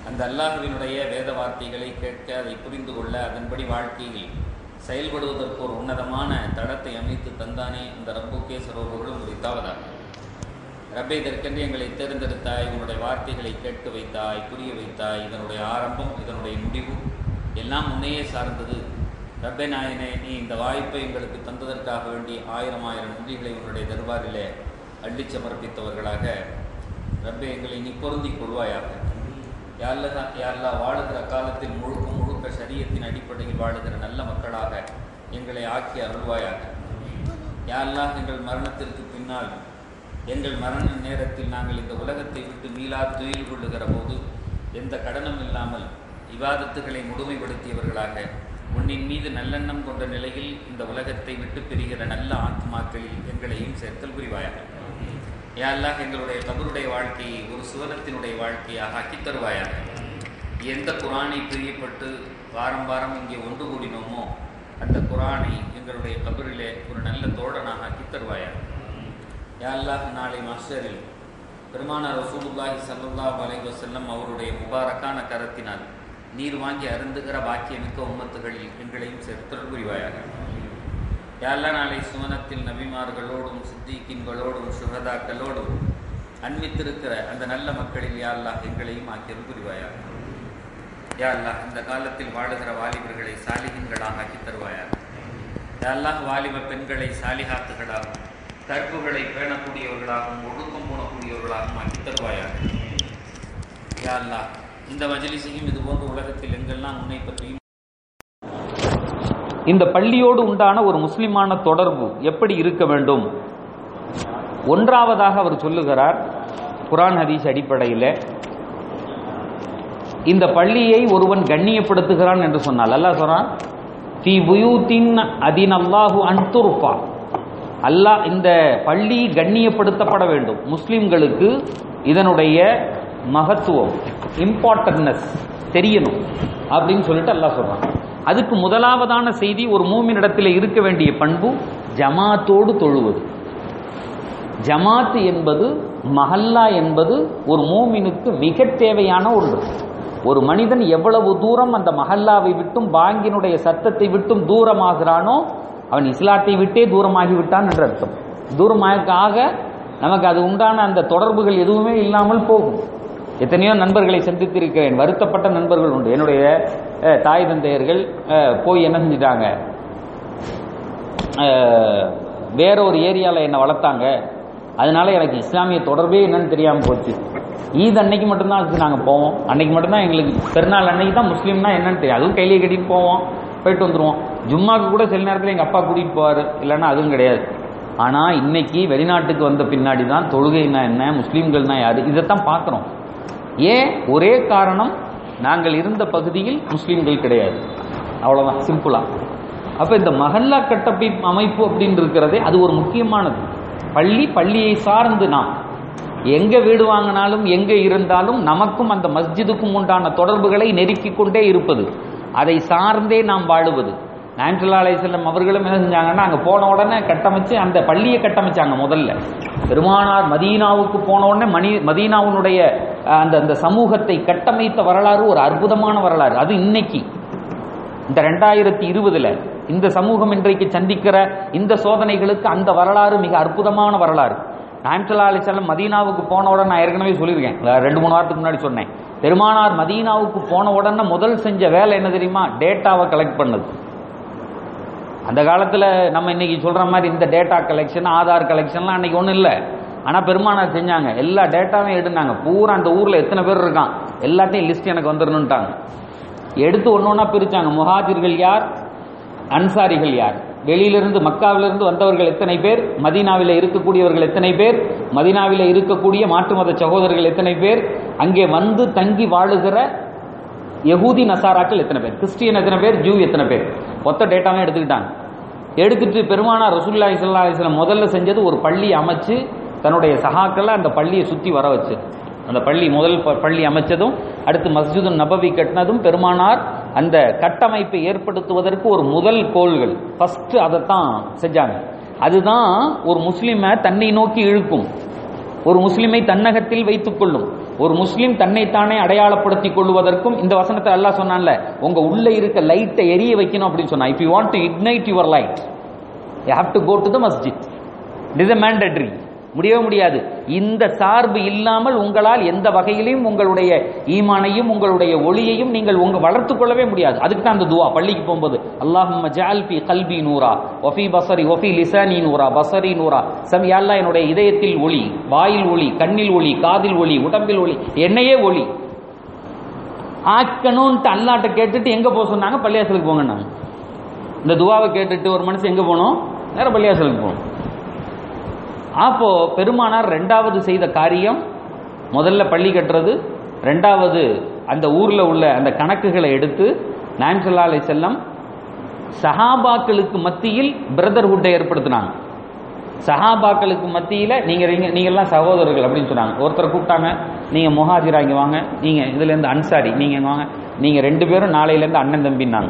அந்த அல்லாஹுவினுடைய வேத வார்த்தைகளை கேட்க அதை புரிந்து கொள்ள அதன்படி வாழ்க்கையில் செயல்படுவதற்கு ஒரு உன்னதமான தடத்தை அமைத்து தந்தானே அந்த ரப்புக்கே சரோபர்களும் உரித்தாவதாக ரப்பே இதற்கென்று எங்களை தேர்ந்தெடுத்தாய் உன்னுடைய வார்த்தைகளை கேட்க வைத்தாய் புரிய வைத்தாய் இதனுடைய ஆரம்பம் இதனுடைய முடிவு எல்லாம் உன்னையே சார்ந்தது ரப்பே நாயனே நீ இந்த வாய்ப்பை எங்களுக்கு தந்ததற்காக வேண்டி ஆயிரம் ஆயிரம் நன்றிகளை உன்னுடைய தர்பாரிலே அள்ளிச் சமர்ப்பித்தவர்களாக ரப்பே எங்களை நீ பொருந்திக் கொள்வாயாக யாழ்லா யாழ்லா வாழுகிற காலத்தில் முழுக்க முழுக்க சரியத்தின் அடிப்படையில் வாழுகிற நல்ல மக்களாக எங்களை ஆக்கி அருள்வாயாக யாழ்லா எங்கள் மரணத்திற்கு பின்னால் எங்கள் மரண நேரத்தில் நாங்கள் இந்த உலகத்தை விட்டு மீளா துயில் கொள்ளுகிற போது எந்த கடனும் இல்லாமல் விவாதத்துகளை முழுமைப்படுத்தியவர்களாக உன்னின் மீது நல்லெண்ணம் கொண்ட நிலையில் இந்த உலகத்தை விட்டு பிரிகிற நல்ல ஆத்மாக்களில் எங்களையும் சேர்த்தல் புரிவாயாக யா அல்லாஹ் எங்களுடைய கபருடைய வாழ்க்கையை ஒரு சுவனத்தினுடைய வாழ்க்கையாக ஆக்கித் தருவாயாக எந்த குரானை பிரியப்பட்டு வாரம் வாரம் இங்கே ஒன்று கூடினோமோ அந்த குரானை எங்களுடைய கபரிலே ஒரு நல்ல தோழனாக ஆக்கித் தருவாயாக யா அல்லாஹ் நாளை மாஸ்டரில் பெருமானார் ரசூலுல்லாஹி ஸல்லல்லாஹு அலைஹி வஸல்லம் அவருடைய முபாரக்கான கரத்தினால் நீர் வாங்கி அருந்துகிற பாக்கியமிக்க உம்மத்துகளில் எங்களையும் சேர்த்தல் புரிவாயாக யாழ்லா நாளை சுவனத்தில் நபிமார்களோடும் சித்திகின்களோடும் சுகதாக்களோடும் அன்பித்திருக்கிற அந்த நல்ல மக்களில் யாழ்லா எங்களையும் ஆக்கியல் புரிவாயாக யாழ்லா இந்த காலத்தில் வாழுகிற வாலிபர்களை சாலிகின்களாக ஆக்கி தருவாயாக யாழ்லாஹ் வாலிப பெண்களை சாலிகாத்துகளாகவும் கற்புகளை பேணக்கூடியவர்களாகவும் ஒழுக்கம் போனக்கூடியவர்களாகவும் ஆக்கி தருவாயாக யாழ்லா இந்த மஜலிசையும் இதுபோன்ற உலகத்தில் எங்கெல்லாம் உன்னை பற்றியும் இந்த பள்ளியோடு உண்டான ஒரு முஸ்லிமான தொடர்பு எப்படி இருக்க வேண்டும் ஒன்றாவதாக அவர் சொல்லுகிறார் குரான் ஹதீஸ் அடிப்படையில் இந்த பள்ளியை ஒருவன் கண்ணியப்படுத்துகிறான் என்று சொன்னால் அல்லாஹ் சொல்றான் ஃபி புயூத்தின் அதின் அல்லாஹு அன்துருஃபா அல்லாஹ் இந்த பள்ளி கண்ணியப்படுத்தப்பட வேண்டும் முஸ்லிம்களுக்கு இதனுடைய மகத்துவம் இம்பார்ட்டன்ட்னஸ் தெரியணும் அப்படின்னு சொல்லிட்டு அல்லாஹ் சொல்றான் அதுக்கு முதலாவதான செய்தி ஒரு மூமினிடத்தில் இருக்க வேண்டிய பண்பு ஜமாத்தோடு தொழுவது ஜமாத் என்பது மஹல்லா என்பது ஒரு மூமினுக்கு மிக தேவையான ஒன்று ஒரு மனிதன் எவ்வளவு தூரம் அந்த மஹல்லாவை விட்டும் பாங்கினுடைய சத்தத்தை விட்டும் தூரமாகிறானோ அவன் இஸ்லாத்தை விட்டே தூரமாகி விட்டான் என்று அர்த்தம் தூரமாக ஆக நமக்கு அது உண்டான அந்த தொடர்புகள் எதுவுமே இல்லாமல் போகும் எத்தனையோ நண்பர்களை சந்தித்திருக்கிறேன் வருத்தப்பட்ட நண்பர்கள் உண்டு என்னுடைய அஹ், தாய் தந்தையர்கள் அஹ், போய் என்ன செஞ்சிட்டாங்க அஹ், வேற ஒரு ஏரியாவில் என்னை வளர்த்தாங்க அதனால எனக்கு இஸ்லாமிய தொடர்பே என்னன்னு தெரியாமல் போச்சு ஈத் அன்னைக்கு மட்டும்தான் அதுக்கு நாங்கள் போவோம் அன்னைக்கு மட்டும்தான் எங்களுக்கு பெருநாள் அன்னைக்கு தான் முஸ்லீம்னா என்னன்னு தெரியும் அதுவும் கையிலேயே கட்டிட்டு போவோம் போயிட்டு வந்துடுவோம் ஜும்மாக்கு கூட சில நேரத்தில் எங்கள் அப்பா கூட்டிகிட்டு போவார் இல்லைன்னா அதுவும் கிடையாது ஆனால் இன்னைக்கு வெளிநாட்டுக்கு வந்த பின்னாடி தான் தொழுகைனா என்ன முஸ்லீம்கள்னா யார் இதைத்தான் பார்க்குறோம் ஏன் ஒரே காரணம் நாங்கள் இருந்த பகுதியில் முஸ்லீம்கள் கிடையாது அவ்வளோதான் சிம்பிளாக அப்போ இந்த மஹல்லா கட்டமைப்பு அமைப்பு அப்படின்னு இருக்கிறதே அது ஒரு முக்கியமானது பள்ளி பள்ளியை சார்ந்து நாம் எங்கே வீடு வாங்கினாலும் எங்கே இருந்தாலும் நமக்கும் அந்த மஸ்ஜிதுக்கும் உண்டான தொடர்புகளை நெருக்கிக் கொண்டே இருப்பது அதை சார்ந்தே நாம் வாழுவது நாயன்சுல்லா அலையம் அவர்களும் என்ன செஞ்சாங்கன்னா அங்கே போன உடனே கட்டமைச்சு அந்த பள்ளியை கட்டமைச்சாங்க முதல்ல பெருமானார் மதீனாவுக்கு போன உடனே மணி மதீனாவுடைய அஹ், அந்த அந்த சமூகத்தை கட்டமைத்த வரலாறு ஒரு அற்புதமான வரலாறு அது இன்னைக்கு இந்த ரெண்டாயிரத்தி இருபதுல இந்த சமூகம் இன்றைக்கு சந்திக்கிற இந்த சோதனைகளுக்கு அந்த வரலாறு மிக அற்புதமான வரலாறு நாயம்சல்லா அலிசல்லம் மதீனாவுக்கு போன உடனே நான் ஏற்கனவே சொல்லியிருக்கேன் அஹ் ரெண்டு மூணு வாரத்துக்கு முன்னாடி சொன்னேன் பெருமானார் மதீனாவுக்கு போன உடனே முதல் செஞ்ச வேலை என்ன தெரியுமா டேட்டாவை கலெக்ட் பண்ணது அந்த காலத்தில் நம்ம இன்னைக்கு சொல்ற மாதிரி இந்த டேட்டா கலெக்ஷன் ஆதார் கலெக்ஷன்லாம் அன்னைக்கு ஒன்றும் இல்லை ஆனால் பெருமானார் செஞ்சாங்க எல்லா டேட்டாவையும் எடுனாங்க பூரா அந்த ஊரில் எத்தனை பேர் இருக்கான் எல்லாத்தையும் லிஸ்ட் எனக்கு வந்துடணுன்ட்டாங்க எடுத்து ஒன்று ஒன்றா பிரித்தாங்க முஹாஜிர்கள் யார் அன்சாரிகள் யார் வெளியிலிருந்து மக்காவிலிருந்து வந்தவர்கள் எத்தனை பேர் மதீனாவில் இருக்கக்கூடியவர்கள் எத்தனை பேர் மதீனாவில் இருக்கக்கூடிய மாற்று மத சகோதரர்கள் எத்தனை பேர் அங்கே வந்து தங்கி வாழுகிற யகூதி நசாராக்கள் எத்தனை பேர் கிறிஸ்டியன் எத்தனை பேர் ஜூ எத்தனை பேர் மொத்த டேட்டாவே எடுத்துக்கிட்டாங்க எடுத்துட்டு பெருமானார் ரசூல்லா இஸ்லா அலிஸ்லாம் முதல்ல செஞ்சது ஒரு பள்ளி அமைச்சு தன்னுடைய சகாக்களை அந்த பள்ளியை சுற்றி வர வச்சு அந்த பள்ளி முதல் ப- பள்ளி அமைச்சதும் அடுத்து மஸ்ஜிது நபவி கட்டினதும் பெருமானார் அந்த கட்டமைப்பை ஏற்படுத்துவதற்கு ஒரு முதல் கோள்கள் ஃபர்ஸ்ட் அதைத்தான் செஞ்சாங்க அதுதான் ஒரு முஸ்லிமை தன்னை நோக்கி இழுக்கும் ஒரு முஸ்லிமை தன்னகத்தில் வைத்துக் கொள்ளும் ஒரு முஸ்லிம் தன்னைத்தானே அடையாளப்படுத்திக் கொள்வதற்கும் இந்த வசனத்தை அல்லாஹ் சொன்னான்ல உங்க உள்ள இருக்க லைட்டை எரிய வைக்கணும் அப்படின்னு சொன்னா if you want to ignite your light you have to go to the masjid it is mandatory முடியவே முடியாது இந்த சார்பு இல்லாமல் உங்களால் எந்த வகையிலும் உங்களுடைய ஈமானையும் உங்களுடைய ஒளியையும் நீங்கள் உங்க வளர்த்துக் கொள்ளவே முடியாது அதுக்கு தான் அந்த துவா பள்ளிக்கு போகும்போது அல்லாஹும்ம ஜால் ஃபி கல்பி நூரா ஒஃபி பசரி ஒஃபி லிசானி நூரா பசரி நூரா சமி அல்லாஹ் என்னுடைய இதயத்தில் ஒளி வாயில் ஒளி கண்ணில் ஒளி காதில் ஒளி உடம்பில் ஒளி என்னையே ஒளி ஆக்கணும்ட்டு அல்லாட்ட கேட்டுட்டு எங்க போக சொன்னாங்க பள்ளியாசலுக்கு போங்கன்னாங்க இந்த துவாவை கேட்டுட்டு ஒரு மனுஷன் எங்க போகணும் நேரம் பள்ளியாசலுக்கு போகணும் அப்போ பெருமானார் ரெண்டாவது செய்த காரியம் முதல்ல பள்ளி கட்டுறது ரெண்டாவது அந்த ஊர்ல உள்ள அந்த கணக்குகளை எடுத்து நாயம் ஸல்லல்லாஹு அலைஹி செல்லம் சஹாபாக்களுக்கு மத்தியில் பிரதர்ஹுட்டை ஏற்படுத்தினாங்க சஹாபாக்களுக்கு மத்தியில நீங்க நீங்க- நீங்க எல்லாம் சகோதரர்கள் அப்படின்னு சொன்னாங்க ஒருத்தரை கூப்பிட்டாங்க நீங்க முஹாஜிரா இங்க வாங்க நீங்க இதுல இருந்து அன்சாரி நீங்க இங்க வாங்க நீங்க ரெண்டு பேரும் நாளையில இருந்து அண்ணன் தம்பின்னாங்க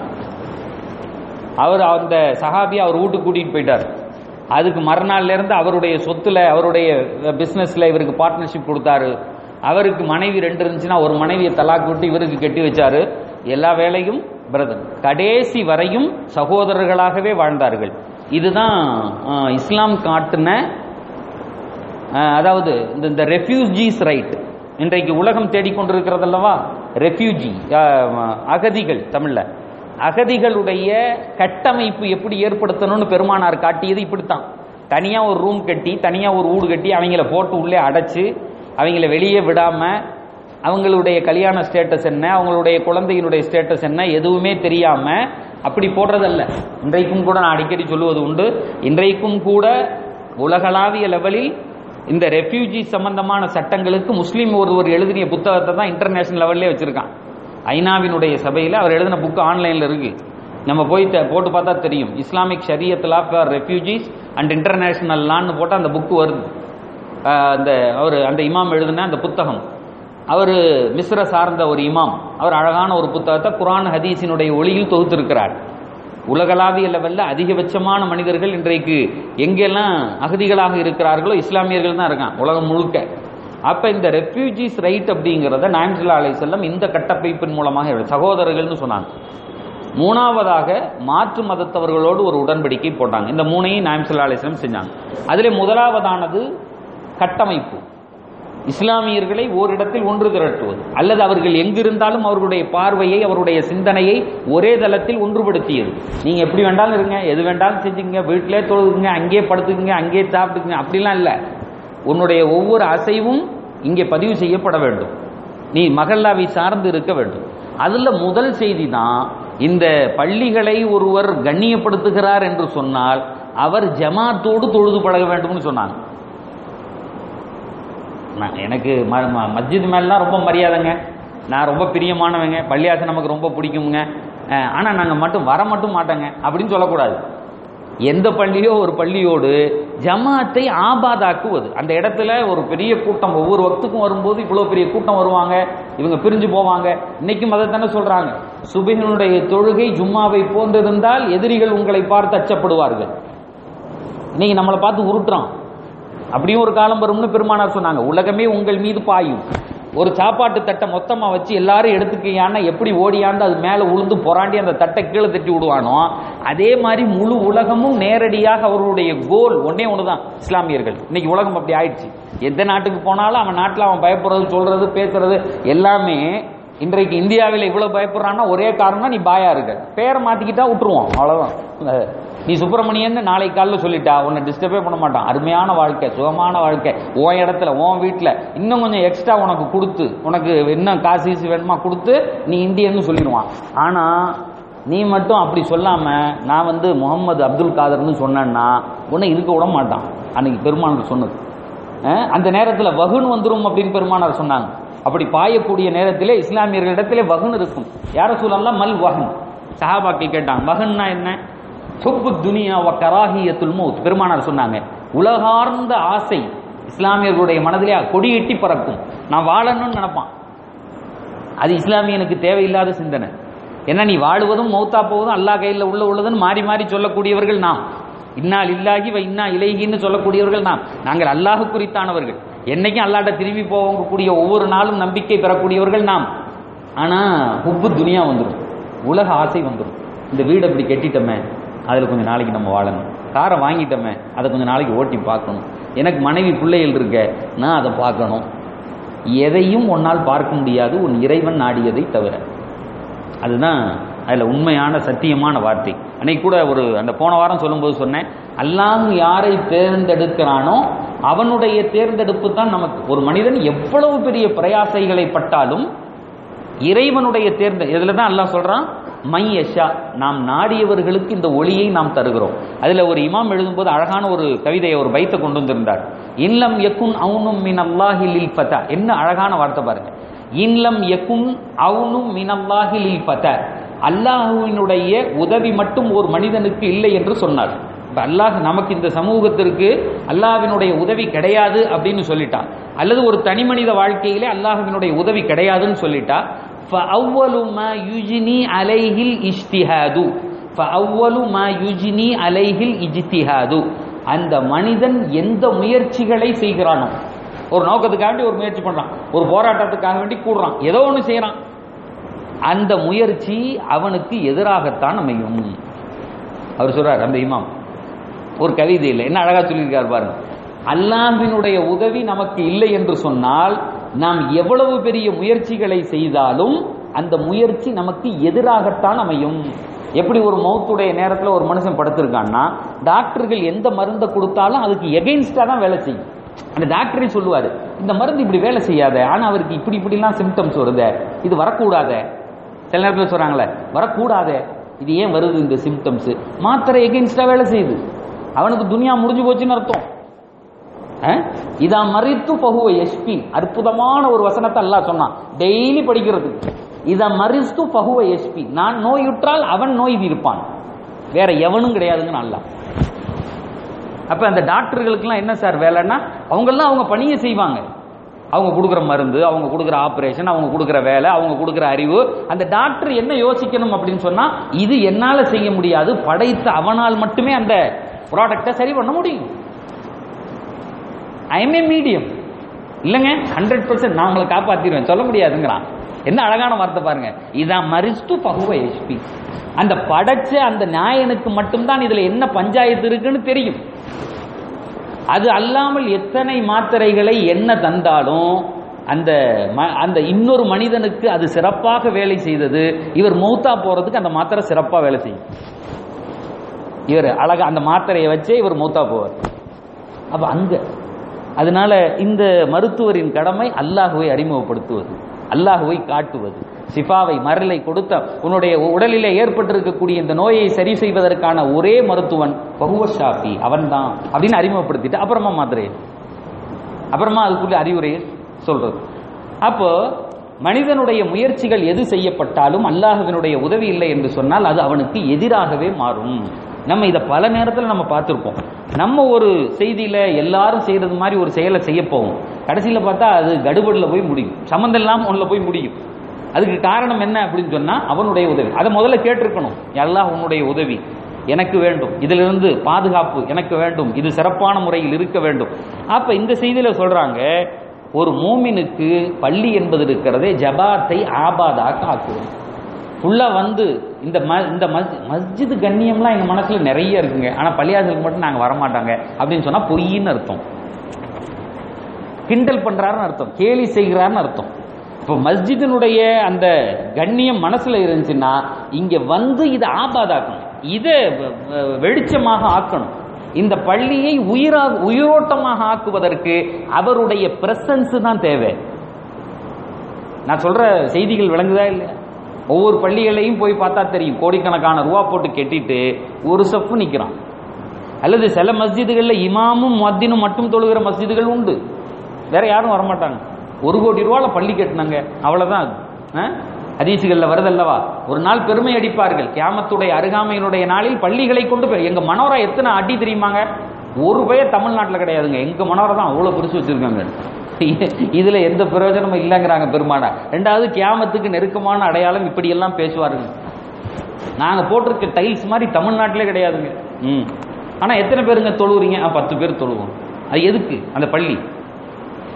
அவர் அந்த சஹாபியை அவர் வீட்டுக்கு கூட்டிட்டு போயிட்டார் அதுக்கு மறுநாள்ல இருந்து அவருடைய சொத்துல அவருடைய பிசினஸ்ல இவருக்கு பார்ட்னர்ஷிப் கொடுத்தாரு அவருக்கு மனைவி ரெண்டு இருந்துச்சுன்னா ஒரு மனைவியை தலாக் விட்டு இவருக்கு கட்டி வச்சாரு எல்லா வேலையும் பிரதர் கடைசி வரையும் சகோதரர்களாகவே வாழ்ந்தார்கள் இதுதான் அஹ், இஸ்லாம் காட்டின அஹ், அதாவது இந்த இந்த ரெஃப்யூஜிஸ் ரைட் இன்றைக்கு உலகம் தேடிக்கொண்டிருக்கிறதல்லவா ரெஃப்யூஜி அகதிகள் தமிழ்ல அகதிகளுடைய கட்டமைப்பு எப்படி ஏற்படுத்தணும்னு பெருமானார் காட்டியது இப்படித்தான் தனியா ஒரு ரூம் கட்டி தனியா ஒரு வீடு கட்டி அவங்கள போட்டு உள்ளே அடைச்சு அவங்கள வெளியே விடாம அவங்களுடைய கல்யாண ஸ்டேட்டஸ் என்ன அவங்களுடைய குழந்தையினுடைய ஸ்டேட்டஸ் என்ன எதுவுமே தெரியாம அப்படி போடுறதல்ல இன்றைக்கும் கூட நான் அடிக்கடி சொல்லுவது உண்டு இன்றைக்கும் கூட உலகளாவிய லெவலில் இந்த ரெஃப்யூஜி சம்பந்தமான சட்டங்களுக்கு முஸ்லீம் ஒருவர் எழுதிய புத்தகத்தை தான் இன்டர்நேஷனல் லெவல்லே வச்சிருக்கான் ஐநாவினுடைய சபையில் அவர் எழுதின புக்கு ஆன்லைனில் இருக்கு நம்ம போய் த- போட்டு பார்த்தா தெரியும் Islamic Shariat law for refugees and international லான்னு போட்டால் அந்த புக்கு வருது ஆஹ் அந்த அவர் அந்த இமாம் எழுதின அந்த புத்தகம் அவர் மிஸ்ர சார்ந்த ஒரு இமாம் அவர் அழகான ஒரு புத்தகத்தை குர்ஆன் ஹதீஸினுடைய ஒளியில் தொகுத்திருக்கிறார் உலகளாவிய லெவல்ல அதிகபட்சமான மனிதர்கள் இன்றைக்கு எங்கெல்லாம் அகதிகளாக இருக்கிறார்களோ இஸ்லாமியர்கள் தான் இருக்கான் உலகம் முழுக்க அப்ப இந்த ரெஃப்யூஜிஸ் ரைட் அப்படிங்கிறத நாயம்சல்லா அலை செல்லம் இந்த கட்டமைப்பின் மூலமாக எழு- சகோதரர்கள்னு சொன்னாங்க மூணாவதாக மாற்று மதத்தவர்களோடு ஒரு உடன்படிக்கை போட்டாங்க இந்த மூணையும் நாயம்சல்லா அலிஸ்லம் செஞ்சாங்க அதிலே முதலாவதானது கட்டமைப்பு இஸ்லாமியர்களை ஓரிடத்தில் ஒன்று திரட்டுவது அல்லது அவர்கள் எங்கிருந்தாலும் அவர்களுடைய பார்வையை அவருடைய சிந்தனையை ஒரே தளத்தில் ஒன்றுபடுத்தியது நீங்க எப்படி வேண்டாலும் இருங்க எது வேண்டாலும் செஞ்சுங்க வீட்டிலே தொழுதுங்க அங்கேயே படுத்துக்குங்க அங்கேயே சாப்பிட்டுக்குங்க அப்படிலாம் இல்லை உன்னுடைய ஒவ்வொரு அசைவும் இங்கே பதிவு செய்யப்பட வேண்டும் நீ மகல்லாவை சார்ந்து இருக்க வேண்டும் அதுல முதல் செய்தி தான் இந்த பள்ளிகளை ஒருவர் கண்ணியப்படுத்துகிறார் என்று சொன்னால் அவர் ஜமாத்தோடு தொழுது பழக வேண்டும்னு சொன்னாங்க நான் எனக்கு ம- ம- மஸ்ஜித் மேலாம் ரொம்ப மரியாதைங்க நான் ரொம்ப பிரியமானவங்க பள்ளியாசம் நமக்கு ரொம்ப பிடிக்குங்க அஹ், ஆனா நாங்க மட்டும் வர மட்டும் மாட்டோங்க அப்படின்னு சொல்லக்கூடாது எந்த பள்ளியோ ஒரு பள்ளியோடு ஜமாத்தை ஆபாதாக்குவது அந்த இடத்துல ஒரு பெரிய கூட்டம் ஒவ்வொரு வக்துக்கும் வரும்போது இவ்வளவு பெரிய கூட்டம் வருவாங்க இவங்க பிரிஞ்சு போவாங்க இன்னைக்கும் அதை தானே சொல்றாங்க சுபினுடைய தொழுகை ஜும்மாவை போன்றிருந்தால் எதிரிகள் உங்களை பார்த்து அச்சப்படுவார்கள் இன்னைக்கு நம்மளை பார்த்து உருட்டுறான் அப்படியும் ஒரு காலம் வரும்னு பெருமானார் சொன்னாங்க உலகமே உங்கள் மீது பாயும் ஒரு சாப்பாட்டு தட்டை மொத்தமா வச்சு எல்லாரும் எடுத்துக்கியான்னா எப்படி ஓடியாந்து அது மேல உளுந்து பொறாண்டி அந்த தட்டை கீழே தட்டி விடுவானோ அதே மாதிரி முழு உலகமும் நேரடியாக அவர்களுடைய கோல் ஒன்னே ஒண்ணுதான் இஸ்லாமியர்கள் இன்னைக்கு உலகம் அப்படி ஆயிடுச்சு எந்த நாட்டுக்கு போனாலும் அவன் நாட்டில் அவன் பயப்படுறது சொல்றது பேசுறது எல்லாமே இன்றைக்கு இந்தியாவில் இவ்வளவு பயப்படுறான்னா ஒரே காரணம் நீ பாயா இருக்க பேரை மாத்திக்கிட்டா விட்டுருவோம் அவ்வளவுதான் நீ சுப்பிரமணியன் நாளை காலைல சொல்லிட்டா உன்னை டிஸ்டர்பே பண்ண மாட்டான் அருமையான வாழ்க்கை சுகமான வாழ்க்கை உன் இடத்துல உன் வீட்டில் இன்னும் கொஞ்சம் எக்ஸ்ட்ரா உனக்கு கொடுத்து உனக்கு இன்னும் காசு கீசு வேணுமா கொடுத்து நீ இந்தியன்னு சொல்லிடுவான் ஆனா நீ மட்டும் அப்படி சொல்லாம நான் வந்து முகமது அப்துல் காதர்னு சொன்னேன்னா உன்னை இருக்க விட மாட்டான் அன்னைக்கு பெருமானார் சொன்னது அஹ் அந்த நேரத்தில் வகுன் வந்துரும் அப்படின்னு பெருமானார் சொன்னாங்க அப்படி பாயக்கூடிய நேரத்திலே இஸ்லாமியர்களிடத்திலே வகுன் இருக்கும் யார சொல்லலாம் மல் வகன் சஹாபாக்கள் கேட்டாங்க வகன்னா என்ன ஹுப்பு துனியா வ கராஹியத்துல் மௌத் பெருமானார் சொன்னாங்க உலகார்ந்த ஆசை இஸ்லாமியர்களுடைய மனதிலே கொடியெட்டி பறக்கும் நான் வாழணும்னு நினைப்பான் அது இஸ்லாமியனுக்கு தேவையில்லாத சிந்தனை ஏன்னா நீ வாழுவதும் மௌத்தா போவதும் அல்லாஹ் கையில் உள்ள உள்ளதுன்னு மாறி மாறி சொல்லக்கூடியவர்கள் நாம் இன்னா இல்லாகி வ இன்னா இலைகின்னு சொல்லக்கூடியவர்கள் நாம் நாங்கள் அல்லாஹ் குறித்தானவர்கள் என்னைக்கும் அல்லாட்ட திரும்பி போகக்கூடிய ஒவ்வொரு நாளும் நம்பிக்கை பெறக்கூடியவர்கள் நாம் ஆனா ஹுப்பு துனியா வந்துடும் உலக ஆசை வந்துடும் இந்த வீடை இப்படி கட்டிட்டோமே அதில் கொஞ்சம் நாளைக்கு நம்ம வாழணும் காரை வாங்கிட்டோமே அதை கொஞ்சம் நாளைக்கு ஓட்டி பார்க்கணும் எனக்கு மனைவி பிள்ளைகள் இருக்க நான் அதை பார்க்கணும் எதையும் உன்னால் பார்க்க முடியாது உன் இறைவன் நாடியதை தவிர அதுதான் அதில் உண்மையான சத்தியமான வார்த்தை அன்னைக்கு கூட ஒரு அந்த போன வாரம் சொல்லும்போது சொன்னேன் அல்லாஹ் யாரை தேர்ந்தெடுக்கிறானோ அவனுடைய தேர்ந்தெடுப்பு தான் நமக்கு ஒரு மனிதன் எவ்வளவு பெரிய பிரயாசைகளை பட்டாலும் இறைவனுடைய தேர்ந்த இதில் தான் அல்லாஹ் சொல்றான் மை யஷா நாம் நாடியவர்களுக்கு இந்த ஒளியை நாம் தருகிறோம் அதுல ஒரு இமாம் எழுதும்போது அழகான ஒரு கவிதையை ஒரு பைத்தை கொண்டு வந்திருந்தார் இன்லம் யக்குன் அவுனும் மின் அல்லாஹி லில் ஃபதா என்ன அழகான வார்த்தை பாருங்க இன்லம் யக்குன் அவுனும் மின் அல்லாஹி லில் ஃபதா அல்லாஹுவினுடைய உதவி மட்டும் ஒரு மனிதனுக்கு இல்லை என்று சொன்னார் இப்ப அல்லாஹ் நமக்கு இந்த சமூகத்திற்கு அல்லாஹ்வினுடைய உதவி கிடையாது அப்படின்னு சொல்லிட்டான் அல்லது ஒரு தனி மனித வாழ்க்கையிலே அல்லாஹ்வினுடைய உதவி கிடையாதுன்னு சொல்லிட்டா فأول ما يجني عليه الاجتهاد فأول ما يجني عليه الاجتهاد அந்த மனிதன் எந்த முயற்சிகளை செய்கிறானோ ஒரு நோக்கத்துக்காக ஒரு முயற்சி பண்றான் ஒரு போராட்டத்துக்காக வேண்டி கூடுறான் ஏதோ ஒன்று செய்யறான் அந்த முயற்சி அவனுக்கு எதிராகத்தான் அமையும் அவர் சொல்றார் அந்த இமாம் ஒரு கவிதையில் என்ன அழகா சொல்லியிருக்கார் பாருங்க அல்லாஹ்வினுடைய உதவி நமக்கு இல்லை என்று சொன்னால் நாம் எவ்வளவு பெரிய முயற்சிகளை செய்தாலும் அந்த முயற்சி நமக்கு எதிராகத்தான் அமையும் எப்படி ஒரு மௌத்துடைய நேரத்தில் ஒரு மனுஷன் படுத்திருக்கான்னா டாக்டர்கள் எந்த மருந்தை கொடுத்தாலும் அதுக்கு எகெயின்ஸ்டா தான் வேலை செய்யும் அந்த டாக்டரே சொல்லுவாரு இந்த மருந்து இப்படி வேலை செய்யாத ஆனா அவருக்கு இப்படி இப்படிலாம் சிம்டம்ஸ் வருதே இது வரக்கூடாத சில நேரத்தில் சொல்றாங்களே வரக்கூடாதே இது ஏன் வருது இந்த சிம்டம்ஸ் மாத்திரை எகெயின்ஸ்டா வேலை செய்யுது அவனுக்கு துனியா முடிஞ்சு போச்சுன்னு அர்த்தம் அஹ்? இதா மறித்து பகுவ எஸ்பி அற்புதமான ஒரு வசனத்தை அல்லாஹ் சொன்னான் டெய்லி படிக்கிறது இதா மறித்து பகுவ எஸ்பி நான் நோயுற்றால் அவன் நோய் இருப்பான் வேற எவனும் கிடையாதுங்கன்னு அல்லாஹ் அப்ப அந்த டாக்டர்களுக்கெல்லாம் என்ன சார் வேலைன்னா அவங்கெல்லாம் அவங்க பணியை செய்வாங்க அவங்க கொடுக்குற மருந்து அவங்க கொடுக்குற ஆபரேஷன் அவங்க கொடுக்குற வேலை அவங்க கொடுக்குற அறிவு அந்த டாக்டர் என்ன யோசிக்கணும் அப்படின்னு சொன்னா இது என்னால செய்ய முடியாது படைத்த அவனால் மட்டுமே அந்த ப்ராடக்டை சரி பண்ண முடியும் ஐ எம் ஏ மீடியம் இல்லைங்க ஹண்ட்ரட் பர்சன்ட் நான் உங்களை காப்பாத்திடுவேன் சொல்ல முடியாதுங்கிறான் என்ன அழகான வார்த்தை பாருங்க இதான் மரிஸ்டு பகுவ ஹெச்பி அந்த படைச்ச அந்த நாயனுக்கு மட்டும்தான் இதுல என்ன பஞ்சாயத்து இருக்குன்னு தெரியும் அது அல்லாமல் எத்தனை மாத்திரைகளை என்ன தந்தாலும் அந்த ம- அந்த இன்னொரு மனிதனுக்கு அது சிறப்பாக வேலை செய்தது இவர் மௌத்தா போறதுக்கு அந்த மாத்திரை சிறப்பா வேலை செய்யும் இவர் அழகா அந்த மாத்திரையை வச்சே இவர் மௌத்தா போவார் அப்ப அங்க அதனால இந்த மருத்துவரின் கடமை அல்லாஹுவை அறிமுகப்படுத்துவது அல்லாஹுவை காட்டுவது சிஃபாவை மரலை கொடுத்த உன்னுடைய உடலிலே ஏற்பட்டிருக்கக்கூடிய இந்த நோயை சரி செய்வதற்கான ஒரே மருத்துவன் பகுவ ஷாஃபி அவன்தான் அப்படின்னு அறிமுகப்படுத்திட்டு அப்புறமா மாத்திரை அப்புறமா அதுக்குள்ள அறிவுரையை சொல்றது அப்போ மனிதனுடைய முயற்சிகள் எது செய்யப்பட்டாலும் அல்லாஹ்வினுடைய உதவி இல்லை என்று சொன்னால் அது அவனுக்கு எதிராகவே மாறும் நம்ம இதை பல நேரத்தில் நம்ம பார்த்துருப்போம் நம்ம ஒரு செய்தியில எல்லாரும் செய்யறது மாதிரி ஒரு செயலை செய்ய போவோம் கடைசியில் பார்த்தா அது கடுபடில் போய் முடியும் சம்மந்தம் இல்லாமல் ஒன்றில் போய் முடியும் அதுக்கு காரணம் என்ன அப்படின்னு சொன்னா அவனுடைய உதவி அதை முதல்ல கேட்டிருக்கணும் எல்லாம் உன்னுடைய உதவி எனக்கு வேண்டும் இதிலிருந்து பாதுகாப்பு எனக்கு வேண்டும் இது சிறப்பான முறையில் இருக்க வேண்டும் அப்ப இந்த செய்தியில சொல்றாங்க ஒரு மூமினுக்கு பள்ளி என்பது இருக்கிறதே ஜபாத்தை ஆபாதாக்க ஆக்குவது ஃபுல்லா வந்து இந்த ம இந்த மஸ் மஸ்ஜிது கண்ணியம்லாம் எங்க மனசுல நிறைய இருக்குங்க ஆனா பள்ளியாசலுக்கு மட்டும் நாங்க வரமாட்டாங்க அப்படின்னு சொன்னா பொய்ன்னு அர்த்தம் கிண்டல் பண்றாருன்னு அர்த்தம் கேலி செய்கிறாருன்னு அர்த்தம் இப்போ மஸ்ஜிதினுடைய அந்த கண்ணியம் மனசுல இருந்துச்சுன்னா இங்க வந்து இதை ஆபாதாக்கணும் இதை வ- வ- வெளிச்சமாக ஆக்கணும் இந்த பள்ளியை உயிரா உயிரோட்டமாக ஆக்குவதற்கு அவருடைய பிரசன்ஸ் தான் தேவை நான் சொல்ற செய்திகள் விளங்குதா இல்லையா ஒவ்வொரு பள்ளிகளையும் போய் பார்த்தா தெரியும் கோடிக்கணக்கான ரூபா போட்டு கெட்டிட்டு ஒரு சப்பு நிக்கிறான் அல்லது சில மஸ்ஜிதுகளில் இமாமும் மத்தினும் மட்டும் தொழுகிற மஸ்ஜிதுகள் உண்டு வேற யாரும் வரமாட்டாங்க ஒரு கோடி ரூபால பள்ளி கட்டினாங்க அவ்வளவுதான் அது ஆ? ஹதீசுகள்ல வருதல்லவா ஒரு நாள் பெருமை அடிப்பார்கள் கியாமத்துடைய அருகாமையினுடைய நாளில் பள்ளிகளை கொண்டு போய் எங்க மனோரா எத்தனை அடி தெரியுமாங்க ஒரு பேர் தமிழ்நாட்டில் கிடையாதுங்க எங்க மனோரா தான் அவ்வளவு பெருசு வச்சிருக்காங்க இதுல எந்த பிரயோஜனமும் இல்லைங்கிறாங்க பெருமானா ரெண்டாவது கியாமத்துக்கு நெருக்கமான அடையாளம் இப்படி எல்லாம் பேசுவாருங்க நாங்க போட்டிருக்க டைல்ஸ் மாதிரி தமிழ்நாட்டிலே கிடையாதுங்க ம் ஆனா எத்தனை பேருங்க தொழுவுறீங்க ஆ, பத்து பேர் தொழுவோம் அது எதுக்கு அந்த பள்ளி